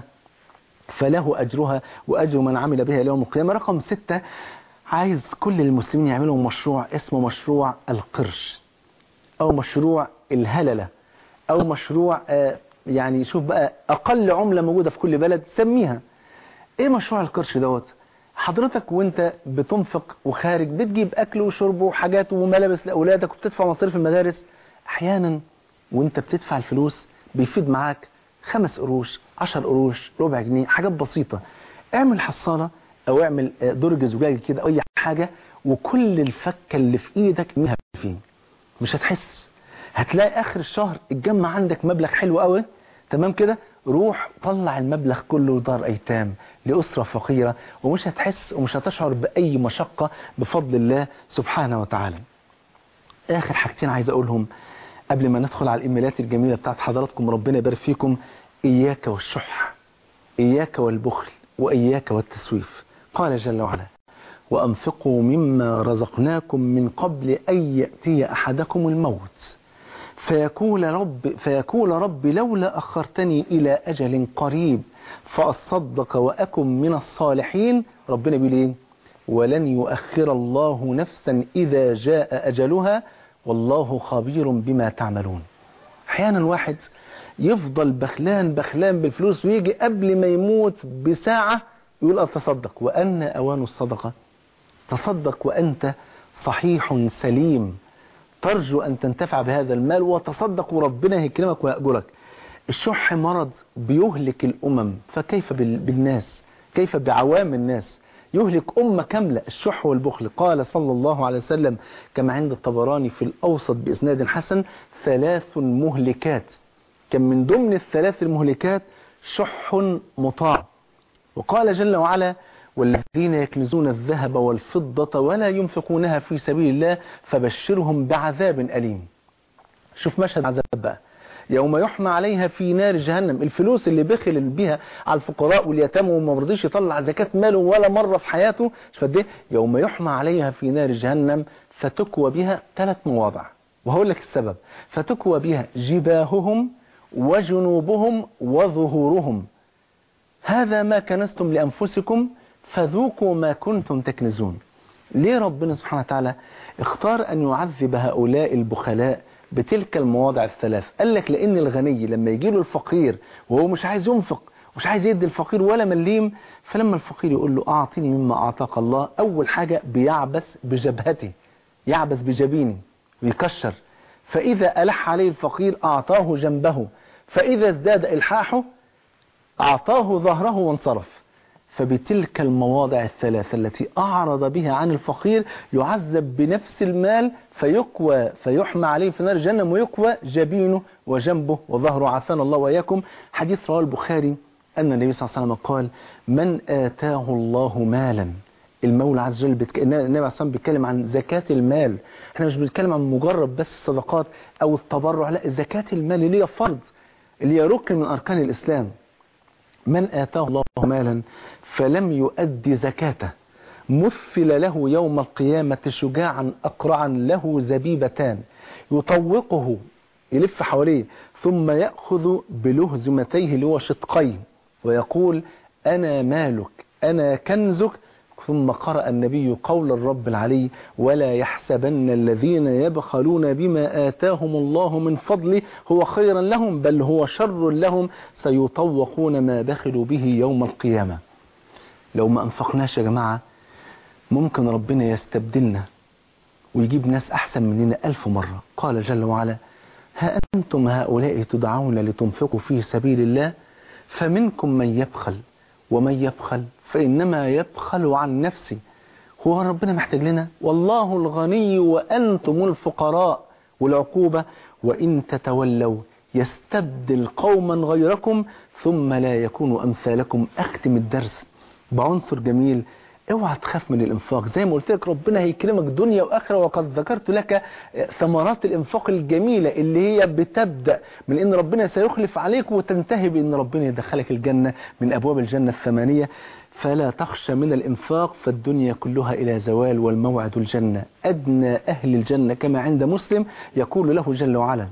فله أجرها وأجر من عمل بها يوم القيامة رقم ستة عايز كل المسلمين يعملوا مشروع اسمه مشروع القرش أو مشروع الهللة أو مشروع آه يعني شوف بقى أقل عملة موجودة في كل بلد سميها إيه مشروع القرش دوت حضرتك وانت بتنفق وخارج بتجيب أكل وشرب وحاجات وملابس لأولادك وبتدفع مصاريف المدارس أحيانا وانت بتدفع الفلوس بيفيد معاك خمس قروش عشر قروش ربع جنيه حاجات بسيطة اعمل حصالة او اعمل درج زجاجي كده او اي حاجة وكل الفكة اللي في ايدك منها فيه مش هتحس هتلاقي اخر الشهر اتجمع عندك مبلغ حلو قوي تمام كده روح طلع المبلغ كله دار ايتام لاسرة فقيرة ومش هتحس ومش هتشعر باي مشقة بفضل الله سبحانه وتعالى اخر حاجتين عايز اقولهم قبل ما ندخل على الايميلات الجميلة بتاعت حضراتكم ربنا يبارك فيكم إياك والشح إياك والبخل وإياك والتسويف قال جل وعلا وأنفقوا مما رزقناكم من قبل أن يأتي أحدكم الموت فيقول رب, فيقول رب لولا أخرتني إلى أجل قريب فأصدق وأكن من الصالحين ربنا بيقول إيه ولن يؤخر الله نفسا إذا جاء أجلها والله خبير بما تعملون أحيانا واحد يفضل بخلان بخلان بالفلوس ويجي قبل ما يموت بساعة يقول أتصدق وأن أوان الصدقة تصدق وأنت صحيح سليم ترجو أن تنتفع بهذا المال وتصدق وربنا هيكرمك ويأجرك الشح مرض بيهلك الأمم فكيف بال- بالناس كيف بعوام الناس يهلك أمة كاملة الشح والبخل قال صلى الله عليه وسلم كما عند الطبراني في الأوسط بإسناد حسن ثلاث مهلكات كان من ضمن الثلاث المهلكات شح مطاع وقال جل وعلا والذين يكنزون الذهب والفضة ولا ينفقونها في سبيل الله فبشرهم بعذاب أليم شوف مشهد عذاب بقى يوم يحمى عليها في نار جهنم الفلوس اللي بخل بها على الفقراء واليتامى وما رضيش يطلع زكاة ماله ولا مرة في حياته شوف قد ايه يوم يحمى عليها في نار جهنم فتكوى بها ثلاث مواضع وهقول لك السبب فتكوى بها جباههم وجنوبهم وظهورهم هذا ما كنستم لأنفسكم فذوقوا ما كنتم تكنزون ليه ربنا سبحانه وتعالى اختار أن يعذب هؤلاء البخلاء بتلك المواضع الثلاث قال لك لأن الغني لما يجي له الفقير وهو مش عايز ينفق مش عايز يدي الفقير ولا مليم فلما الفقير يقول له أعطني مما أعطاك الله أول حاجة بيعبس بجبهته يعبس بجبينه ويكشر فإذا ألح عليه الفقير أعطاه جنبه فإذا ازداد إلحاحه أعطاه ظهره وانصرف فبتلك المواضع الثلاثة التي أعرض بها عن الفقير يعذب بنفس المال فيقوى فيحمى عليه في نار جهنم ويقوى جبينه وجنبه وظهره عافانا الله وإياكم حديث رواه البخاري أن النبي صلى الله عليه وسلم قال من آتاه الله مالا المولى عز وجل بتك... النبي عليه الصلاة والسلام بيتكلم عن زكاة المال احنا مش بنتكلم عن مجرد بس الصدقات أو التبرع لا زكاة المال اللي هي فرض اللي هي ركن من أركان الإسلام من آتاه الله مالا فلم يؤدي زكاته مثل له يوم القيامة شجاعا أقرعا له زبيبتان يطوقه يلف حواليه ثم يأخذ بلهزمتيه اللي هو شقيه ويقول أنا مالك أنا كنزك ثم قرأ النبي قول الرب العلي ولا يحسبن الذين يبخلون بما آتاهم الله من فضله هو خيرا لهم بل هو شر لهم سيطوقون ما بخلوا به يوم القيامة لو ما أنفقناش يا جماعة ممكن ربنا يستبدلنا ويجيب ناس أحسن مننا ألف مرة قال جل وعلا ها أنتم هؤلاء تدعون لتنفقوا في سبيل الله فمنكم من يبخل ومن يبخل فإنما يبخل عن نفسه هو ربنا محتاج لنا والله الغني وأنتم الفقراء والعقوبة وإن تتولوا يستبدل قوما غيركم ثم لا يكونوا أمثالكم أختم الدرس بعنصر جميل اوعى تخاف من الانفاق زي ما قلت لك ربنا هيكرمك دنيا واخره وقد ذكرت لك ثمرات الانفاق الجميله اللي هي بتبدا من ان ربنا سيخلف عليك وتنتهي بان ربنا يدخلك الجنه من ابواب الجنه الثمانيه فلا تخشى من الانفاق فالدنيا كلها الى زوال والموعد الجنه ادنى اهل الجنه كما عند مسلم يقول له جل وعلا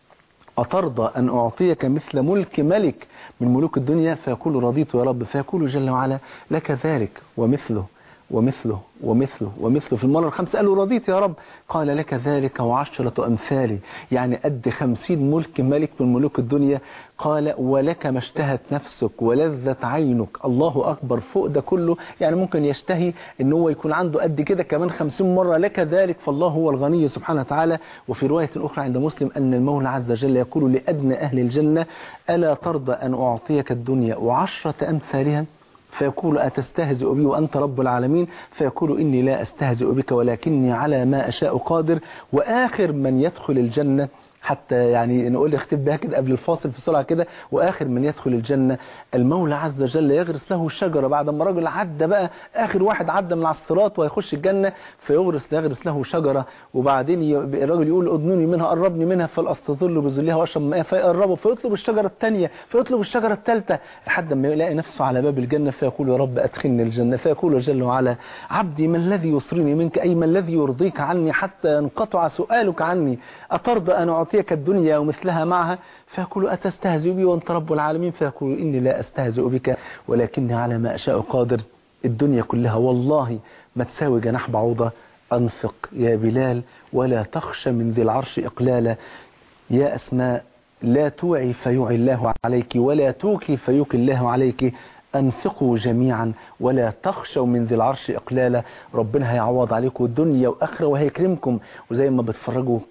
أترضى أن أعطيك مثل ملك ملك من ملوك الدنيا فيقول رضيت يا رب فيقول جل وعلا لك ذلك ومثله ومثله ومثله ومثله في المرة الخامسة قال له رضيت يا رب قال لك ذلك وعشرة أمثالي يعني قد خمسين ملك ملك من ملوك الدنيا قال ولك ما اشتهت نفسك ولذت عينك الله أكبر فوق ده كله يعني ممكن يشتهي ان هو يكون عنده قد كده كمان خمسين مرة لك ذلك فالله هو الغني سبحانه وتعالى وفي رواية أخرى عند مسلم أن المولى عز وجل يقول لأدنى أهل الجنة ألا ترضى أن أعطيك الدنيا وعشرة أمثالها فيقول أتستهزئ بي وأنت رب العالمين فيقول إني لا أستهزئ بك ولكني على ما أشاء قادر وآخر من يدخل الجنة حتى يعني نقول اختب بها كده قبل الفاصل في سرعة كده وآخر من يدخل الجنة المولى عز وجل يغرس له شجرة بعد ما الراجل عدى بقى آخر واحد عدى من على الصراط ويخش الجنة فيغرس يغرس له شجرة وبعدين ي- الراجل يقول أدنوني منها قربني منها فلأستظل بظلها وأشرب ماء فيقربه فيطلب الشجرة الثانية فيطلب الشجرة الثالثة لحد ما يلاقي نفسه على باب الجنة فيقول يا رب أدخلني الجنة فيقول جل وعلا عبدي ما الذي يصرني منك أي ما الذي يرضيك عني حتى ينقطع سؤالك عني أترضى أن أعطيك الدنيا ومثلها معها فيقول أتستهزئ بي وأنت رب العالمين فيقول إني لا أستهزئ بك ولكني على ما أشاء قادر الدنيا كلها والله ما تساوي جناح بعوضة أنفق يا بلال ولا تخش من ذي العرش إقلالا يا أسماء لا توعي فيوعي الله عليك ولا توكي فيوكي الله عليك أنفقوا جميعا ولا تخشوا من ذي العرش إقلالا ربنا هيعوض عليكم الدنيا وآخرة وهيكرمكم وزي ما بتفرجوا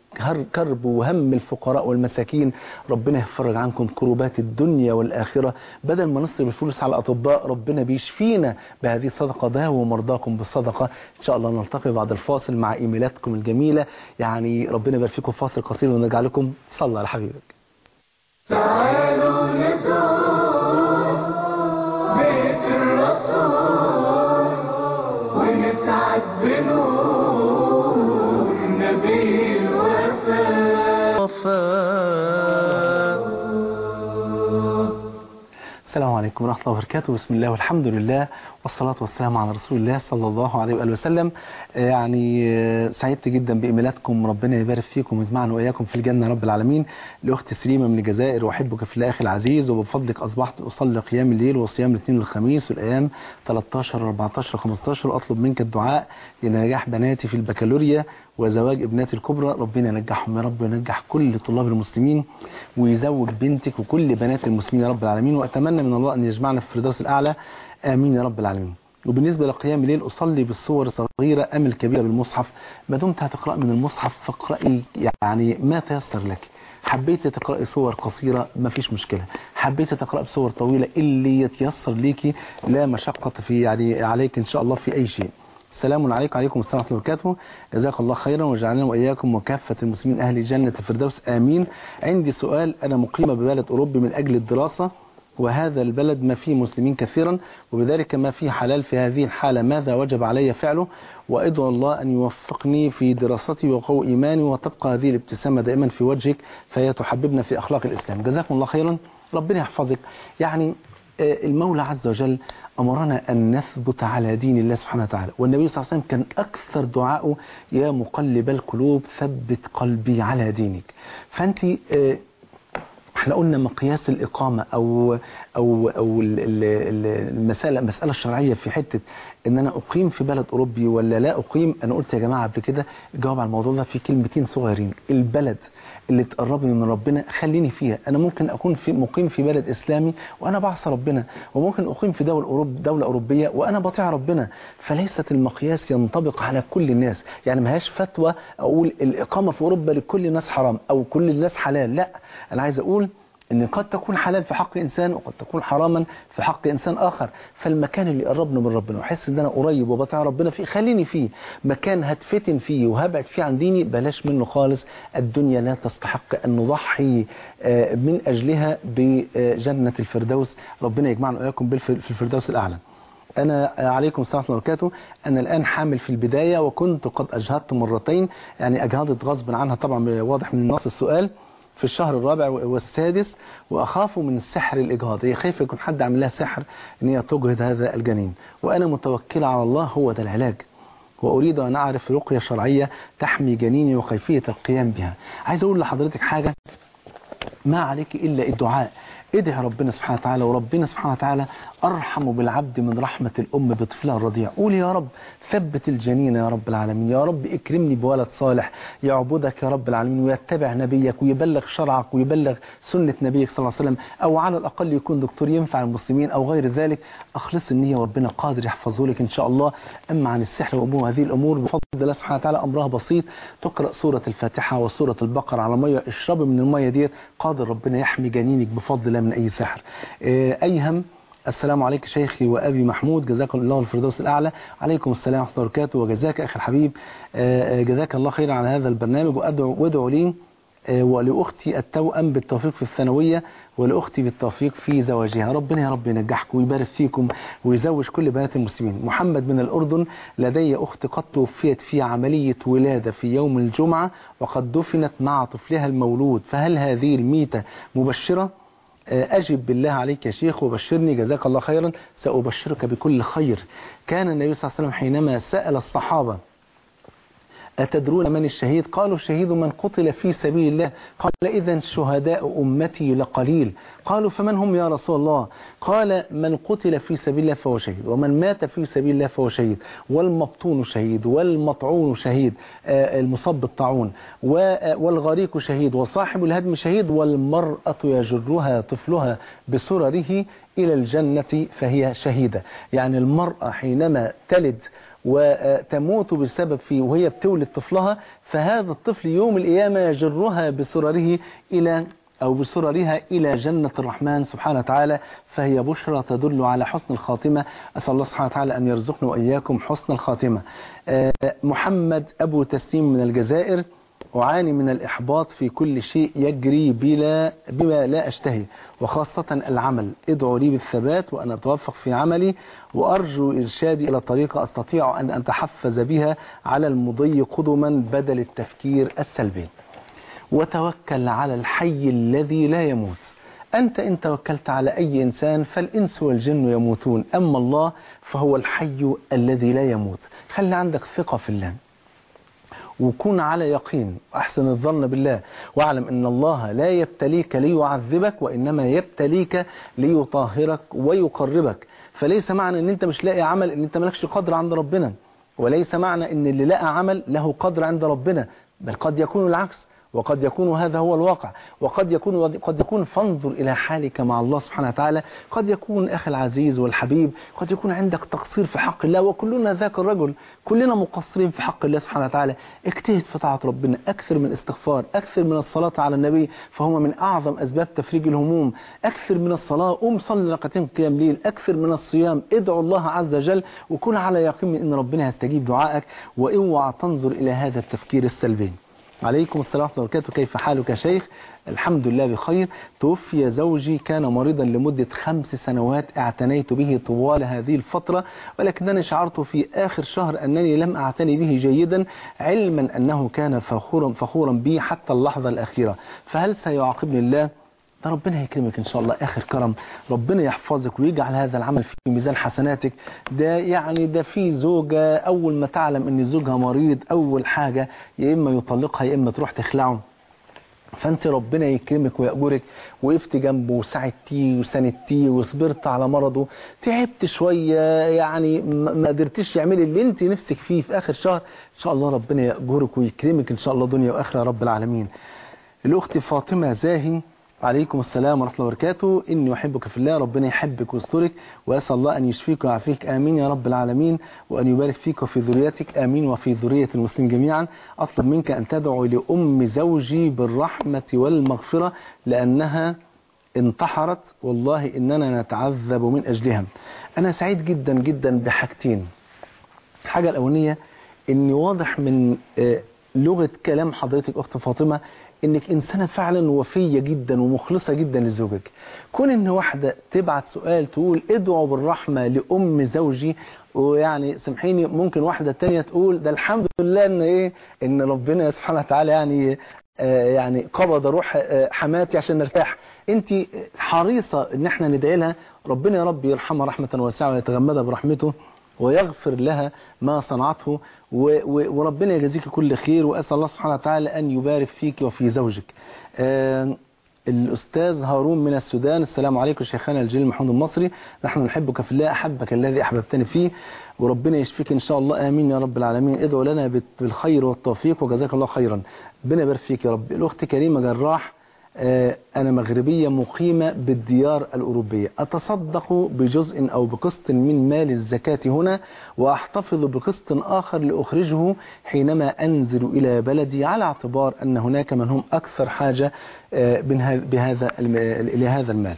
هر- كرب وهم الفقراء والمساكين ربنا يفرج عنكم كروبات الدنيا والآخرة بدل ما نصرف الفلوس على الأطباء ربنا بيشفينا بهذه الصدقة داووا مرضاكم بالصدقة إن شاء الله نلتقي بعد الفاصل مع إيميلاتكم الجميلة يعني ربنا يبارك فيكم فاصل قصير ونرجع لكم صلى على حبيبك تعالوا نزور بيت الرسول ونسعد بنور نبي الوفاء السلام عليكم ورحمة الله وبركاته بسم الله والحمد لله والصلاة والسلام على رسول الله صلى الله عليه وآله وسلم آه، يعني آه، سعدت جدا بإيميلاتكم ربنا يبارك فيكم ويجمعنا وإياكم في الجنة رب العالمين لأخت سليمة من الجزائر وأحبك في الله أخي العزيز وبفضلك أصبحت أصلي قيام الليل وصيام الاثنين والخميس والأيام 13 14 15 وأطلب منك الدعاء لنجاح بناتي في البكالوريا وزواج ابناتي الكبرى ربنا ينجحهم يا رب وينجح كل طلاب المسلمين ويزوج بنتك وكل بنات المسلمين يا رب العالمين وأتمنى من الله أن يجمعنا في الفردوس الأعلى آمين يا رب العالمين وبالنسبة لقيام الليل أصلي بالصور الصغيرة أم الكبيرة بالمصحف ما دمت هتقرأ من المصحف فاقرأي يعني ما تيسر لك حبيت تقرأي صور قصيرة ما فيش مشكلة حبيت تقرأ بصور طويلة اللي يتيسر ليكي لا مشقة في يعني عليك إن شاء الله في أي شيء السلام عليكم وعليكم السلام ورحمة الله وبركاته جزاك الله خيرا وجعلنا وإياكم وكافة المسلمين أهل جنة الفردوس آمين عندي سؤال أنا مقيمة ببلد أوروبي من أجل الدراسة وهذا البلد ما فيه مسلمين كثيرا وبذلك ما فيه حلال في هذه الحالة ماذا وجب علي فعله وأدعو الله أن يوفقني في دراستي وقوي إيماني وتبقى هذه الابتسامة دائما في وجهك فهي تحببنا في أخلاق الإسلام جزاكم الله خيرا ربنا يحفظك يعني آه، المولى عز وجل أمرنا أن نثبت على دين الله سبحانه وتعالى والنبي صلى الله عليه وسلم كان أكثر دعاءه يا مقلب القلوب ثبت قلبي على دينك فأنت آه، احنا قلنا مقياس الإقامة أو أو أو ال- ال- ال- المسألة المسألة الشرعية في حتة إن أنا أقيم في بلد أوروبي ولا لا أقيم أنا قلت يا جماعة قبل كده الجواب على الموضوع ده في كلمتين صغيرين البلد اللي تقربني من ربنا خليني فيها أنا ممكن أكون في مقيم في بلد إسلامي وأنا بعصى ربنا وممكن أقيم في دولة أوروب دولة أوروبية وأنا بطيع ربنا فليست المقياس ينطبق على كل الناس يعني ما هياش فتوى أقول الإقامة في أوروبا لكل الناس حرام أو كل الناس حلال لا أنا عايز أقول ان قد تكون حلال في حق انسان وقد تكون حراما في حق انسان اخر فالمكان اللي يقربني من ربنا واحس ان انا قريب وبطيع ربنا فيه خليني فيه مكان هتفتن فيه وهبعد فيه عن ديني بلاش منه خالص الدنيا لا تستحق ان نضحي آه، من اجلها بجنة الفردوس ربنا يجمعنا واياكم بالف- في الفردوس الاعلى أنا عليكم السلام ورحمة الله وبركاته أنا الآن حامل في البداية وكنت قد أجهضت مرتين يعني أجهضت غصبا عنها طبعا واضح من نص السؤال في الشهر الرابع والسادس وأخاف من السحر الإجهاض هي خايفة يكون حد عامل لها سحر إن هي تجهض هذا الجنين وأنا متوكلة على الله هو ده العلاج وأريد أن أعرف رقية شرعية تحمي جنيني وكيفية القيام بها عايز أقول لحضرتك حاجة ما عليك إلا الدعاء ادعي ربنا سبحانه وتعالى وربنا سبحانه وتعالى أرحم بالعبد من رحمة الأم بطفلها الرضيع قول يا رب ثبت الجنين يا رب العالمين يا رب اكرمني بولد صالح يعبدك يا رب العالمين ويتبع نبيك ويبلغ شرعك ويبلغ سنة نبيك صلى الله عليه وسلم أو على الأقل يكون دكتور ينفع المسلمين أو غير ذلك أخلص النية وربنا قادر يحفظه لك إن شاء الله أما عن السحر وأمور هذه الأمور بفضل الله سبحانه وتعالى أمرها بسيط تقرأ سورة الفاتحة وسورة البقرة على مية اشربي من المية ديت قادر ربنا يحمي جنينك بفضل الله من أي سحر آه، أيهم السلام عليك شيخي وأبي محمود جزاك الله الفردوس الأعلى عليكم السلام ورحمة الله وبركاته وجزاك أخي الحبيب آه، آه، جزاك الله خيرا على هذا البرنامج وأدعو وادعو لي آه، ولأختي التوأم بالتوفيق في الثانوية ولأختي بالتوفيق في زواجها ربنا يا رب ينجحكم ويبارك فيكم ويزوج كل بنات المسلمين محمد من الأردن لدي أخت قد توفيت في عملية ولادة في يوم الجمعة وقد دفنت مع طفلها المولود فهل هذه الميتة مبشرة أجب بالله عليك يا شيخ وبشرني جزاك الله خيرا سأبشرك بكل خير كان النبي صلى الله عليه وسلم حينما سأل الصحابة أتدرون من الشهيد قالوا الشهيد من قتل في سبيل الله قال إذا شهداء أمتي لقليل قالوا فمن هم يا رسول الله قال من قتل في سبيل الله فهو شهيد ومن مات في سبيل الله فهو شهيد والمبطون شهيد والمطعون شهيد آه، المصاب بالطاعون و- آه، والغريق شهيد وصاحب الهدم شهيد والمرأة يجرها طفلها بسرره إلى الجنة فهي شهيدة يعني المرأة حينما تلد وتموت بسبب فيه وهي بتولد طفلها فهذا الطفل يوم القيامة يجرها بسرره إلى أو بسررها إلى جنة الرحمن سبحانه وتعالى فهي بشرى تدل على حسن الخاتمة أسأل الله سبحانه وتعالى أن يرزقنا وإياكم حسن الخاتمة آه، محمد أبو تسليم من الجزائر أعاني من الإحباط في كل شيء يجري بلا بما لا أشتهي وخاصة العمل ادعوا لي بالثبات وأن أتوفق في عملي وأرجو إرشادي إلى طريقة أستطيع أن أتحفز بها على المضي قدما بدل التفكير السلبي وتوكل على الحي الذي لا يموت أنت إن توكلت على أي إنسان فالإنس والجن يموتون أما الله فهو الحي الذي لا يموت خلي عندك ثقة في الله وكون على يقين وأحسن الظن بالله واعلم أن الله لا يبتليك ليعذبك وإنما يبتليك ليطهرك ويقربك فليس معنى أن أنت مش لاقي عمل أن أنت مالكش قدر عند ربنا وليس معنى أن اللي لقى عمل له قدر عند ربنا بل قد يكون العكس وقد يكون هذا هو الواقع وقد يكون قد يكون فانظر إلى حالك مع الله سبحانه وتعالى قد يكون أخي العزيز والحبيب قد يكون عندك تقصير في حق الله وكلنا ذاك الرجل كلنا مقصرين في حق الله سبحانه وتعالى اجتهد في طاعة ربنا أكثر من استغفار أكثر من الصلاة على النبي فهو من أعظم أسباب تفريج الهموم أكثر من الصلاة قوم صلي ركعتين قيام ليل أكثر من الصيام ادعو الله عز وجل وكن على يقين من أن ربنا يستجيب دعائك واوعى تنظر إلى هذا التفكير السلبي عليكم السلام ورحمة الله وبركاته كيف حالك يا شيخ الحمد لله بخير توفي زوجي كان مريضا لمدة خمس سنوات اعتنيت به طوال هذه الفترة ولكنني شعرت في آخر شهر أنني لم أعتني به جيدا علما أنه كان فخورا, فخورا بي حتى اللحظة الأخيرة فهل سيعاقبني الله ده ربنا يكرمك ان شاء الله اخر كرم ربنا يحفظك ويجعل هذا العمل في ميزان حسناتك ده يعني ده في زوجة اول ما تعلم ان زوجها مريض اول حاجة يا اما يطلقها يا اما تروح تخلعه فانت ربنا يكرمك ويأجرك وقفت جنبه وساعدتيه وساندتيه وصبرت على مرضه تعبت شوية يعني ما قدرتيش تعملي اللي انت نفسك فيه في اخر شهر ان شاء الله ربنا يأجرك ويكرمك ان شاء الله دنيا واخره يا رب العالمين الاخت فاطمة زاهي عليكم السلام ورحمة الله وبركاته إني أحبك في الله ربنا يحبك ويسترك وأسأل الله أن يشفيك ويعافيك آمين يا رب العالمين وأن يبارك فيك وفي ذريتك آمين وفي ذرية المسلمين جميعا أطلب منك أن تدعو لأم زوجي بالرحمة والمغفرة لأنها انتحرت والله إننا نتعذب من أجلها أنا سعيد جدا جدا بحاجتين الحاجة الأولانية إني واضح من آه، لغة كلام حضرتك أخت فاطمة انك انسانه فعلا وفيه جدا ومخلصه جدا لزوجك كون ان واحده تبعت سؤال تقول ادعوا بالرحمه لام زوجي ويعني سامحيني ممكن واحده تانية تقول ده الحمد لله ان ايه ان ربنا سبحانه وتعالى يعني آه يعني قبض روح آه حماتي عشان نرتاح انت حريصه ان احنا ندعي لها ربنا يا رب يرحمها رحمه واسعه ويتغمدها برحمته ويغفر لها ما صنعته و- و- وربنا يجازيك كل خير وأسأل الله سبحانه وتعالى أن يبارك فيك وفي زوجك آه، الأستاذ هارون من السودان السلام عليكم شيخنا الجليل محمود المصري نحن نحبك في الله أحبك الذي أحببتني فيه وربنا يشفيك إن شاء الله آمين يا رب العالمين ادعو لنا بت- بالخير والتوفيق وجزاك الله خيرا ربنا يبارك فيك يا رب الأخت كريمة جراح آه، أنا مغربية مقيمة بالديار الأوروبية أتصدق بجزء أو بقسط من مال الزكاة هنا وأحتفظ بقسط آخر لأخرجه حينما أنزل إلى بلدي على اعتبار أن هناك من هم أكثر حاجة آه، بنها- بهذا الم- إلى هذا المال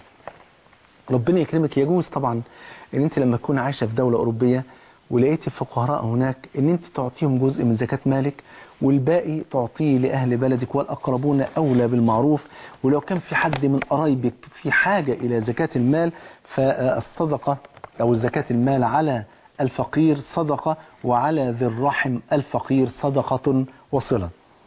ربنا يكرمك يجوز طبعا ان انت لما تكون عايشه في دوله اوروبيه ولقيتي فقراء هناك ان انت تعطيهم جزء من زكاه مالك والباقي تعطيه لاهل بلدك والاقربون اولى بالمعروف ولو كان في حد من قرايبك في حاجه الى زكاه المال فالصدقه او زكاه المال على الفقير صدقه وعلى ذي الرحم الفقير صدقه وصله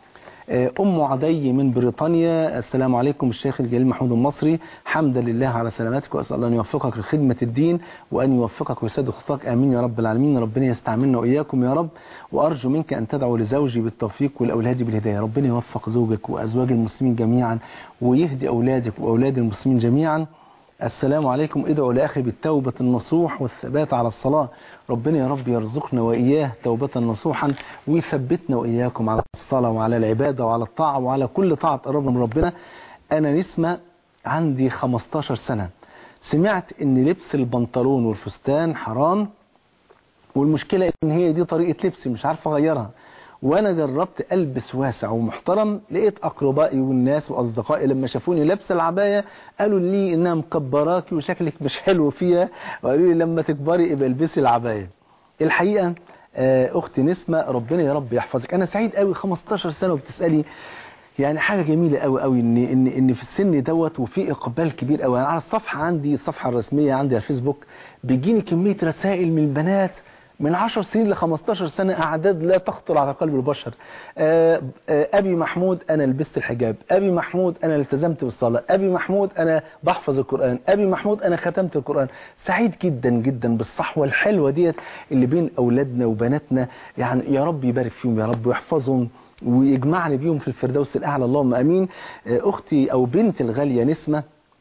أم عدي من بريطانيا السلام عليكم الشيخ الجليل محمود المصري حمدا لله على سلامتك وأسأل الله أن يوفقك لخدمة الدين وأن يوفقك ويسدد خطاك آمين يا رب العالمين ربنا يستعملنا وإياكم يا رب وأرجو منك أن تدعو لزوجي بالتوفيق والأولاد بالهداية ربنا يوفق زوجك وأزواج المسلمين جميعا ويهدي أولادك وأولاد المسلمين جميعا السلام عليكم ادعوا لأخي بالتوبة النصوح والثبات على الصلاة ربنا يا رب يرزقنا وإياه توبة نصوحا ويثبتنا وإياكم على الصلاة وعلى العبادة وعلى الطاعة وعلى كل طاعة قربنا من ربنا أنا نسمة عندي 15 سنة سمعت إن لبس البنطلون والفستان حرام والمشكلة ان هي دي طريقة لبسي مش عارف اغيرها وانا جربت البس واسع ومحترم لقيت اقربائي والناس واصدقائي لما شافوني لابسه العبايه قالوا لي انها مكبراكي وشكلك مش حلو فيها وقالوا لي لما تكبري ابقى البسي العبايه الحقيقه آه، اختي نسمه ربنا يا رب يحفظك انا سعيد قوي 15 سنه وبتسالي يعني حاجه جميله قوي قوي ان ان ان في السن دوت وفي اقبال كبير قوي انا على الصفحه عندي الصفحه الرسميه عندي على الفيسبوك بيجيني كميه رسائل من البنات من 10 سنين ل 15 سنة أعداد لا تخطر على قلب البشر آه، آه، أبي محمود أنا لبست الحجاب أبي محمود أنا التزمت بالصلاة أبي محمود أنا بحفظ القرآن أبي محمود أنا ختمت القرآن سعيد جدا جدا بالصحوة الحلوة ديت اللي بين أولادنا وبناتنا يعني يا رب يبارك فيهم يا رب ويحفظهم ويجمعني بيهم في الفردوس الأعلى اللهم أمين آه، أختي أو بنتي الغالية نسمة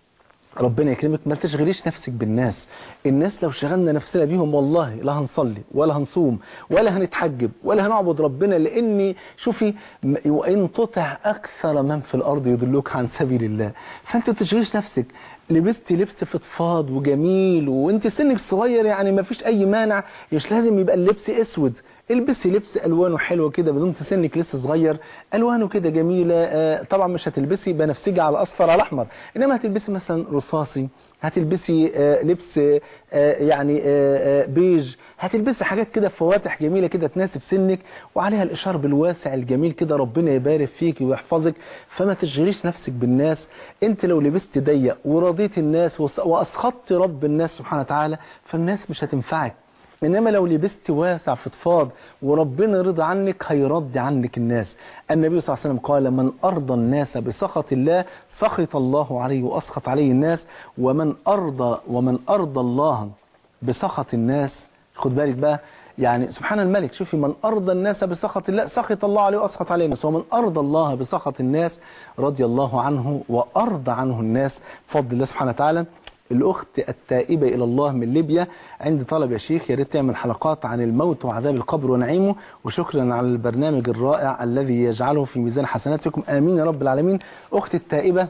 ربنا يكرمك ما تشغليش نفسك بالناس الناس لو شغلنا نفسنا بيهم والله لا هنصلي ولا هنصوم ولا هنتحجب ولا هنعبد ربنا لاني شوفي م- وان تطع اكثر من في الارض يضلوك عن سبيل الله فانت ما تشغليش نفسك لبستي لبس فضفاض وجميل وانت سنك صغير يعني ما فيش اي مانع مش لازم يبقى اللبس اسود البسي لبس الوانه حلوه كده بدون سنك لسه صغير الوانه كده جميله آه، طبعا مش هتلبسي بنفسجي على اصفر على احمر انما هتلبسي مثلا رصاصي هتلبسي آه، لبس آه، يعني آه، آه، بيج هتلبسي حاجات كده فواتح جميله كده تناسب سنك وعليها الاشارب الواسع الجميل كده ربنا يبارك فيك ويحفظك فما تشغليش نفسك بالناس انت لو لبست ضيق ورضيت الناس وس- واسخطت رب الناس سبحانه وتعالى فالناس مش هتنفعك انما لو لبست واسع فضفاض وربنا رضى عنك هيرضي عنك الناس النبي صلى الله عليه وسلم قال من ارضى الناس بسخط الله سخط الله عليه واسخط عليه الناس ومن ارضى ومن ارضى الله بسخط الناس خد بالك بقى يعني سبحان الملك شوفي من أرضى الناس بسخط الله سخط الله عليه وأسخط عليه الناس ومن أرضى الله بسخط الناس رضي الله عنه وأرضى عنه الناس بفضل الله سبحانه وتعالى الأخت التائبة إلى الله من ليبيا عندي طلب يا شيخ يا ريت تعمل حلقات عن الموت وعذاب القبر ونعيمه وشكرا على البرنامج الرائع الذي يجعله في ميزان حسناتكم آمين يا رب العالمين أختي التائبة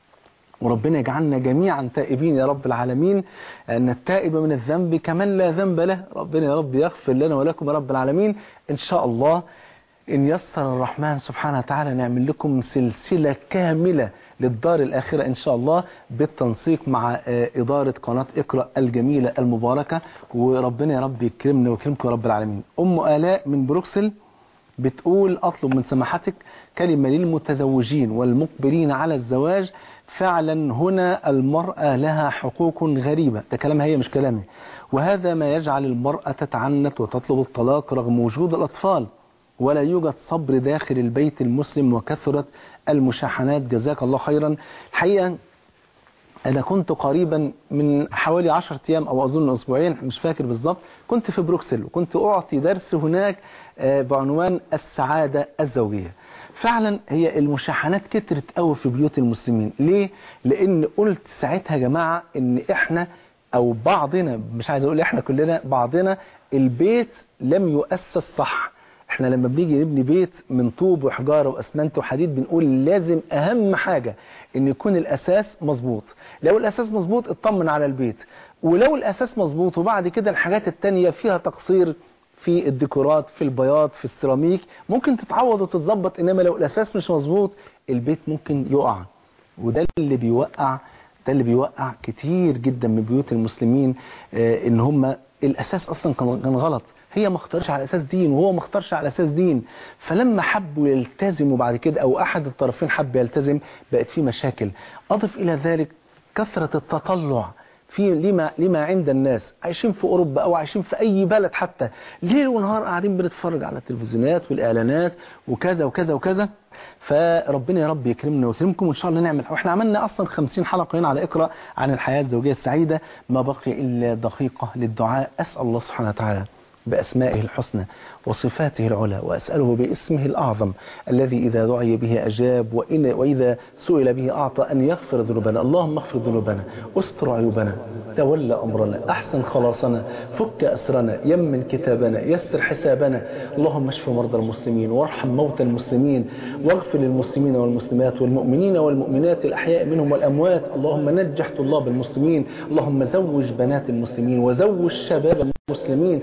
وربنا يجعلنا جميعا تائبين يا رب العالمين أن التائب من الذنب كمن لا ذنب له ربنا يا رب يغفر لنا ولكم يا رب العالمين إن شاء الله إن يسر الرحمن سبحانه وتعالى نعمل لكم سلسلة كاملة للدار الآخرة إن شاء الله بالتنسيق مع آه، إدارة قناة اقرأ الجميلة المباركة وربنا يا رب يكرمنا ويكرمكم يا رب العالمين أم آلاء من بروكسل بتقول أطلب من سماحتك كلمة للمتزوجين والمقبلين على الزواج فعلا هنا المرأة لها حقوق غريبة ده كلامها هي مش كلامي وهذا ما يجعل المرأة تتعنت وتطلب الطلاق رغم وجود الأطفال ولا يوجد صبر داخل البيت المسلم وكثرة المشاحنات جزاك الله خيرا الحقيقة أنا كنت قريبا من حوالي 10 أيام أو أظن أسبوعين مش فاكر بالظبط كنت في بروكسل وكنت أعطي درس هناك آه، بعنوان السعادة الزوجية فعلا هي المشاحنات كترت قوي في بيوت المسلمين ليه؟ لأن قلت ساعتها يا جماعة إن إحنا أو بعضنا مش عايز أقول إحنا كلنا بعضنا البيت لم يؤسس صح احنا لما بنيجي نبني بيت من طوب وحجارة واسمنت وحديد بنقول لازم اهم حاجة ان يكون الاساس مظبوط لو الاساس مظبوط اطمن على البيت ولو الاساس مظبوط وبعد كده الحاجات التانية فيها تقصير في الديكورات في البياض في السيراميك ممكن تتعوض وتتظبط انما لو الاساس مش مظبوط البيت ممكن يقع وده اللي بيوقع ده اللي بيوقع كتير جدا من بيوت المسلمين آه، ان هم الاساس اصلا كان كان غلط هي ما اختارش على اساس دين وهو ما اختارش على اساس دين فلما حبوا يلتزموا بعد كده او احد الطرفين حب يلتزم بقت في مشاكل اضف الى ذلك كثرة التطلع في لما لما عند الناس عايشين في اوروبا او عايشين في اي بلد حتى ليل ونهار قاعدين بنتفرج على التلفزيونات والاعلانات وكذا وكذا وكذا فربنا يا رب يكرمنا ويكرمكم وان شاء الله نعمل واحنا عملنا اصلا 50 حلقه هنا على اقرا عن الحياه الزوجيه السعيده ما بقي الا دقيقه للدعاء اسال الله سبحانه وتعالى بأسمائه الحسنى وصفاته العلى وأسأله باسمه الأعظم الذي إذا دعي به أجاب وإن وإذا سئل به أعطى أن يغفر ذنوبنا اللهم اغفر ذنوبنا استر عيوبنا تولى أمرنا أحسن خلاصنا فك أسرنا يمن كتابنا يسر حسابنا اللهم اشف مرضى المسلمين وارحم موتى المسلمين واغفر للمسلمين والمسلمات والمؤمنين والمؤمنات الأحياء منهم والأموات اللهم نجح طلاب المسلمين اللهم زوج بنات المسلمين وزوج شباب المسلمين وألف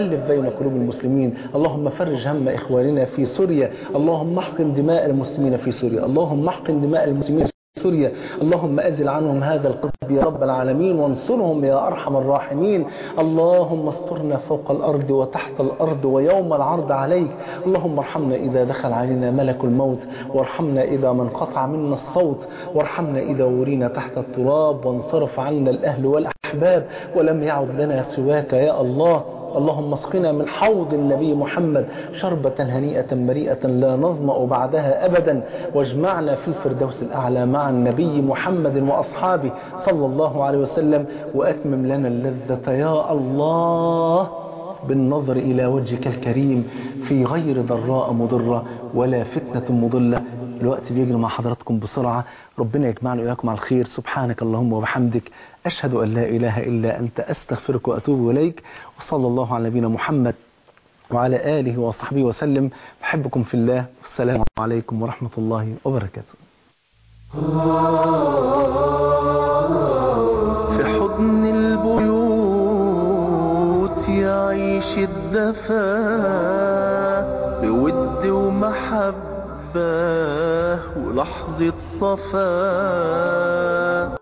وألف بين قلوب المسلمين اللهم فرج هم إخواننا في سوريا اللهم احقن دماء المسلمين في سوريا اللهم احقن دماء المسلمين في سوريا اللهم أزل عنهم هذا القطب يا رب العالمين وانصرهم يا أرحم الراحمين اللهم استرنا فوق الأرض وتحت الأرض ويوم العرض عليك اللهم ارحمنا إذا دخل علينا ملك الموت وارحمنا إذا من قطع منا الصوت وارحمنا إذا ورينا تحت التراب وانصرف عنا الأهل والأحباب ولم يعد لنا سواك يا الله اللهم اسقنا من حوض النبي محمد شربة هنيئة مريئة لا نظمأ بعدها أبدا واجمعنا في الفردوس الأعلى مع النبي محمد وأصحابه صلى الله عليه وسلم وأتمم لنا اللذة يا الله بالنظر إلى وجهك الكريم في غير ضراء مضرة ولا فتنة مضلة الوقت بيجري مع حضراتكم بسرعة ربنا يجمعنا وإياكم على الخير سبحانك اللهم وبحمدك أشهد أن لا إله إلا أنت أستغفرك وأتوب إليك وصلى الله على نبينا محمد وعلى آله وصحبه وسلم بحبكم في الله والسلام عليكم ورحمة الله وبركاته في حضن البيوت يعيش الدفا بود ومحبة ولحظة صفا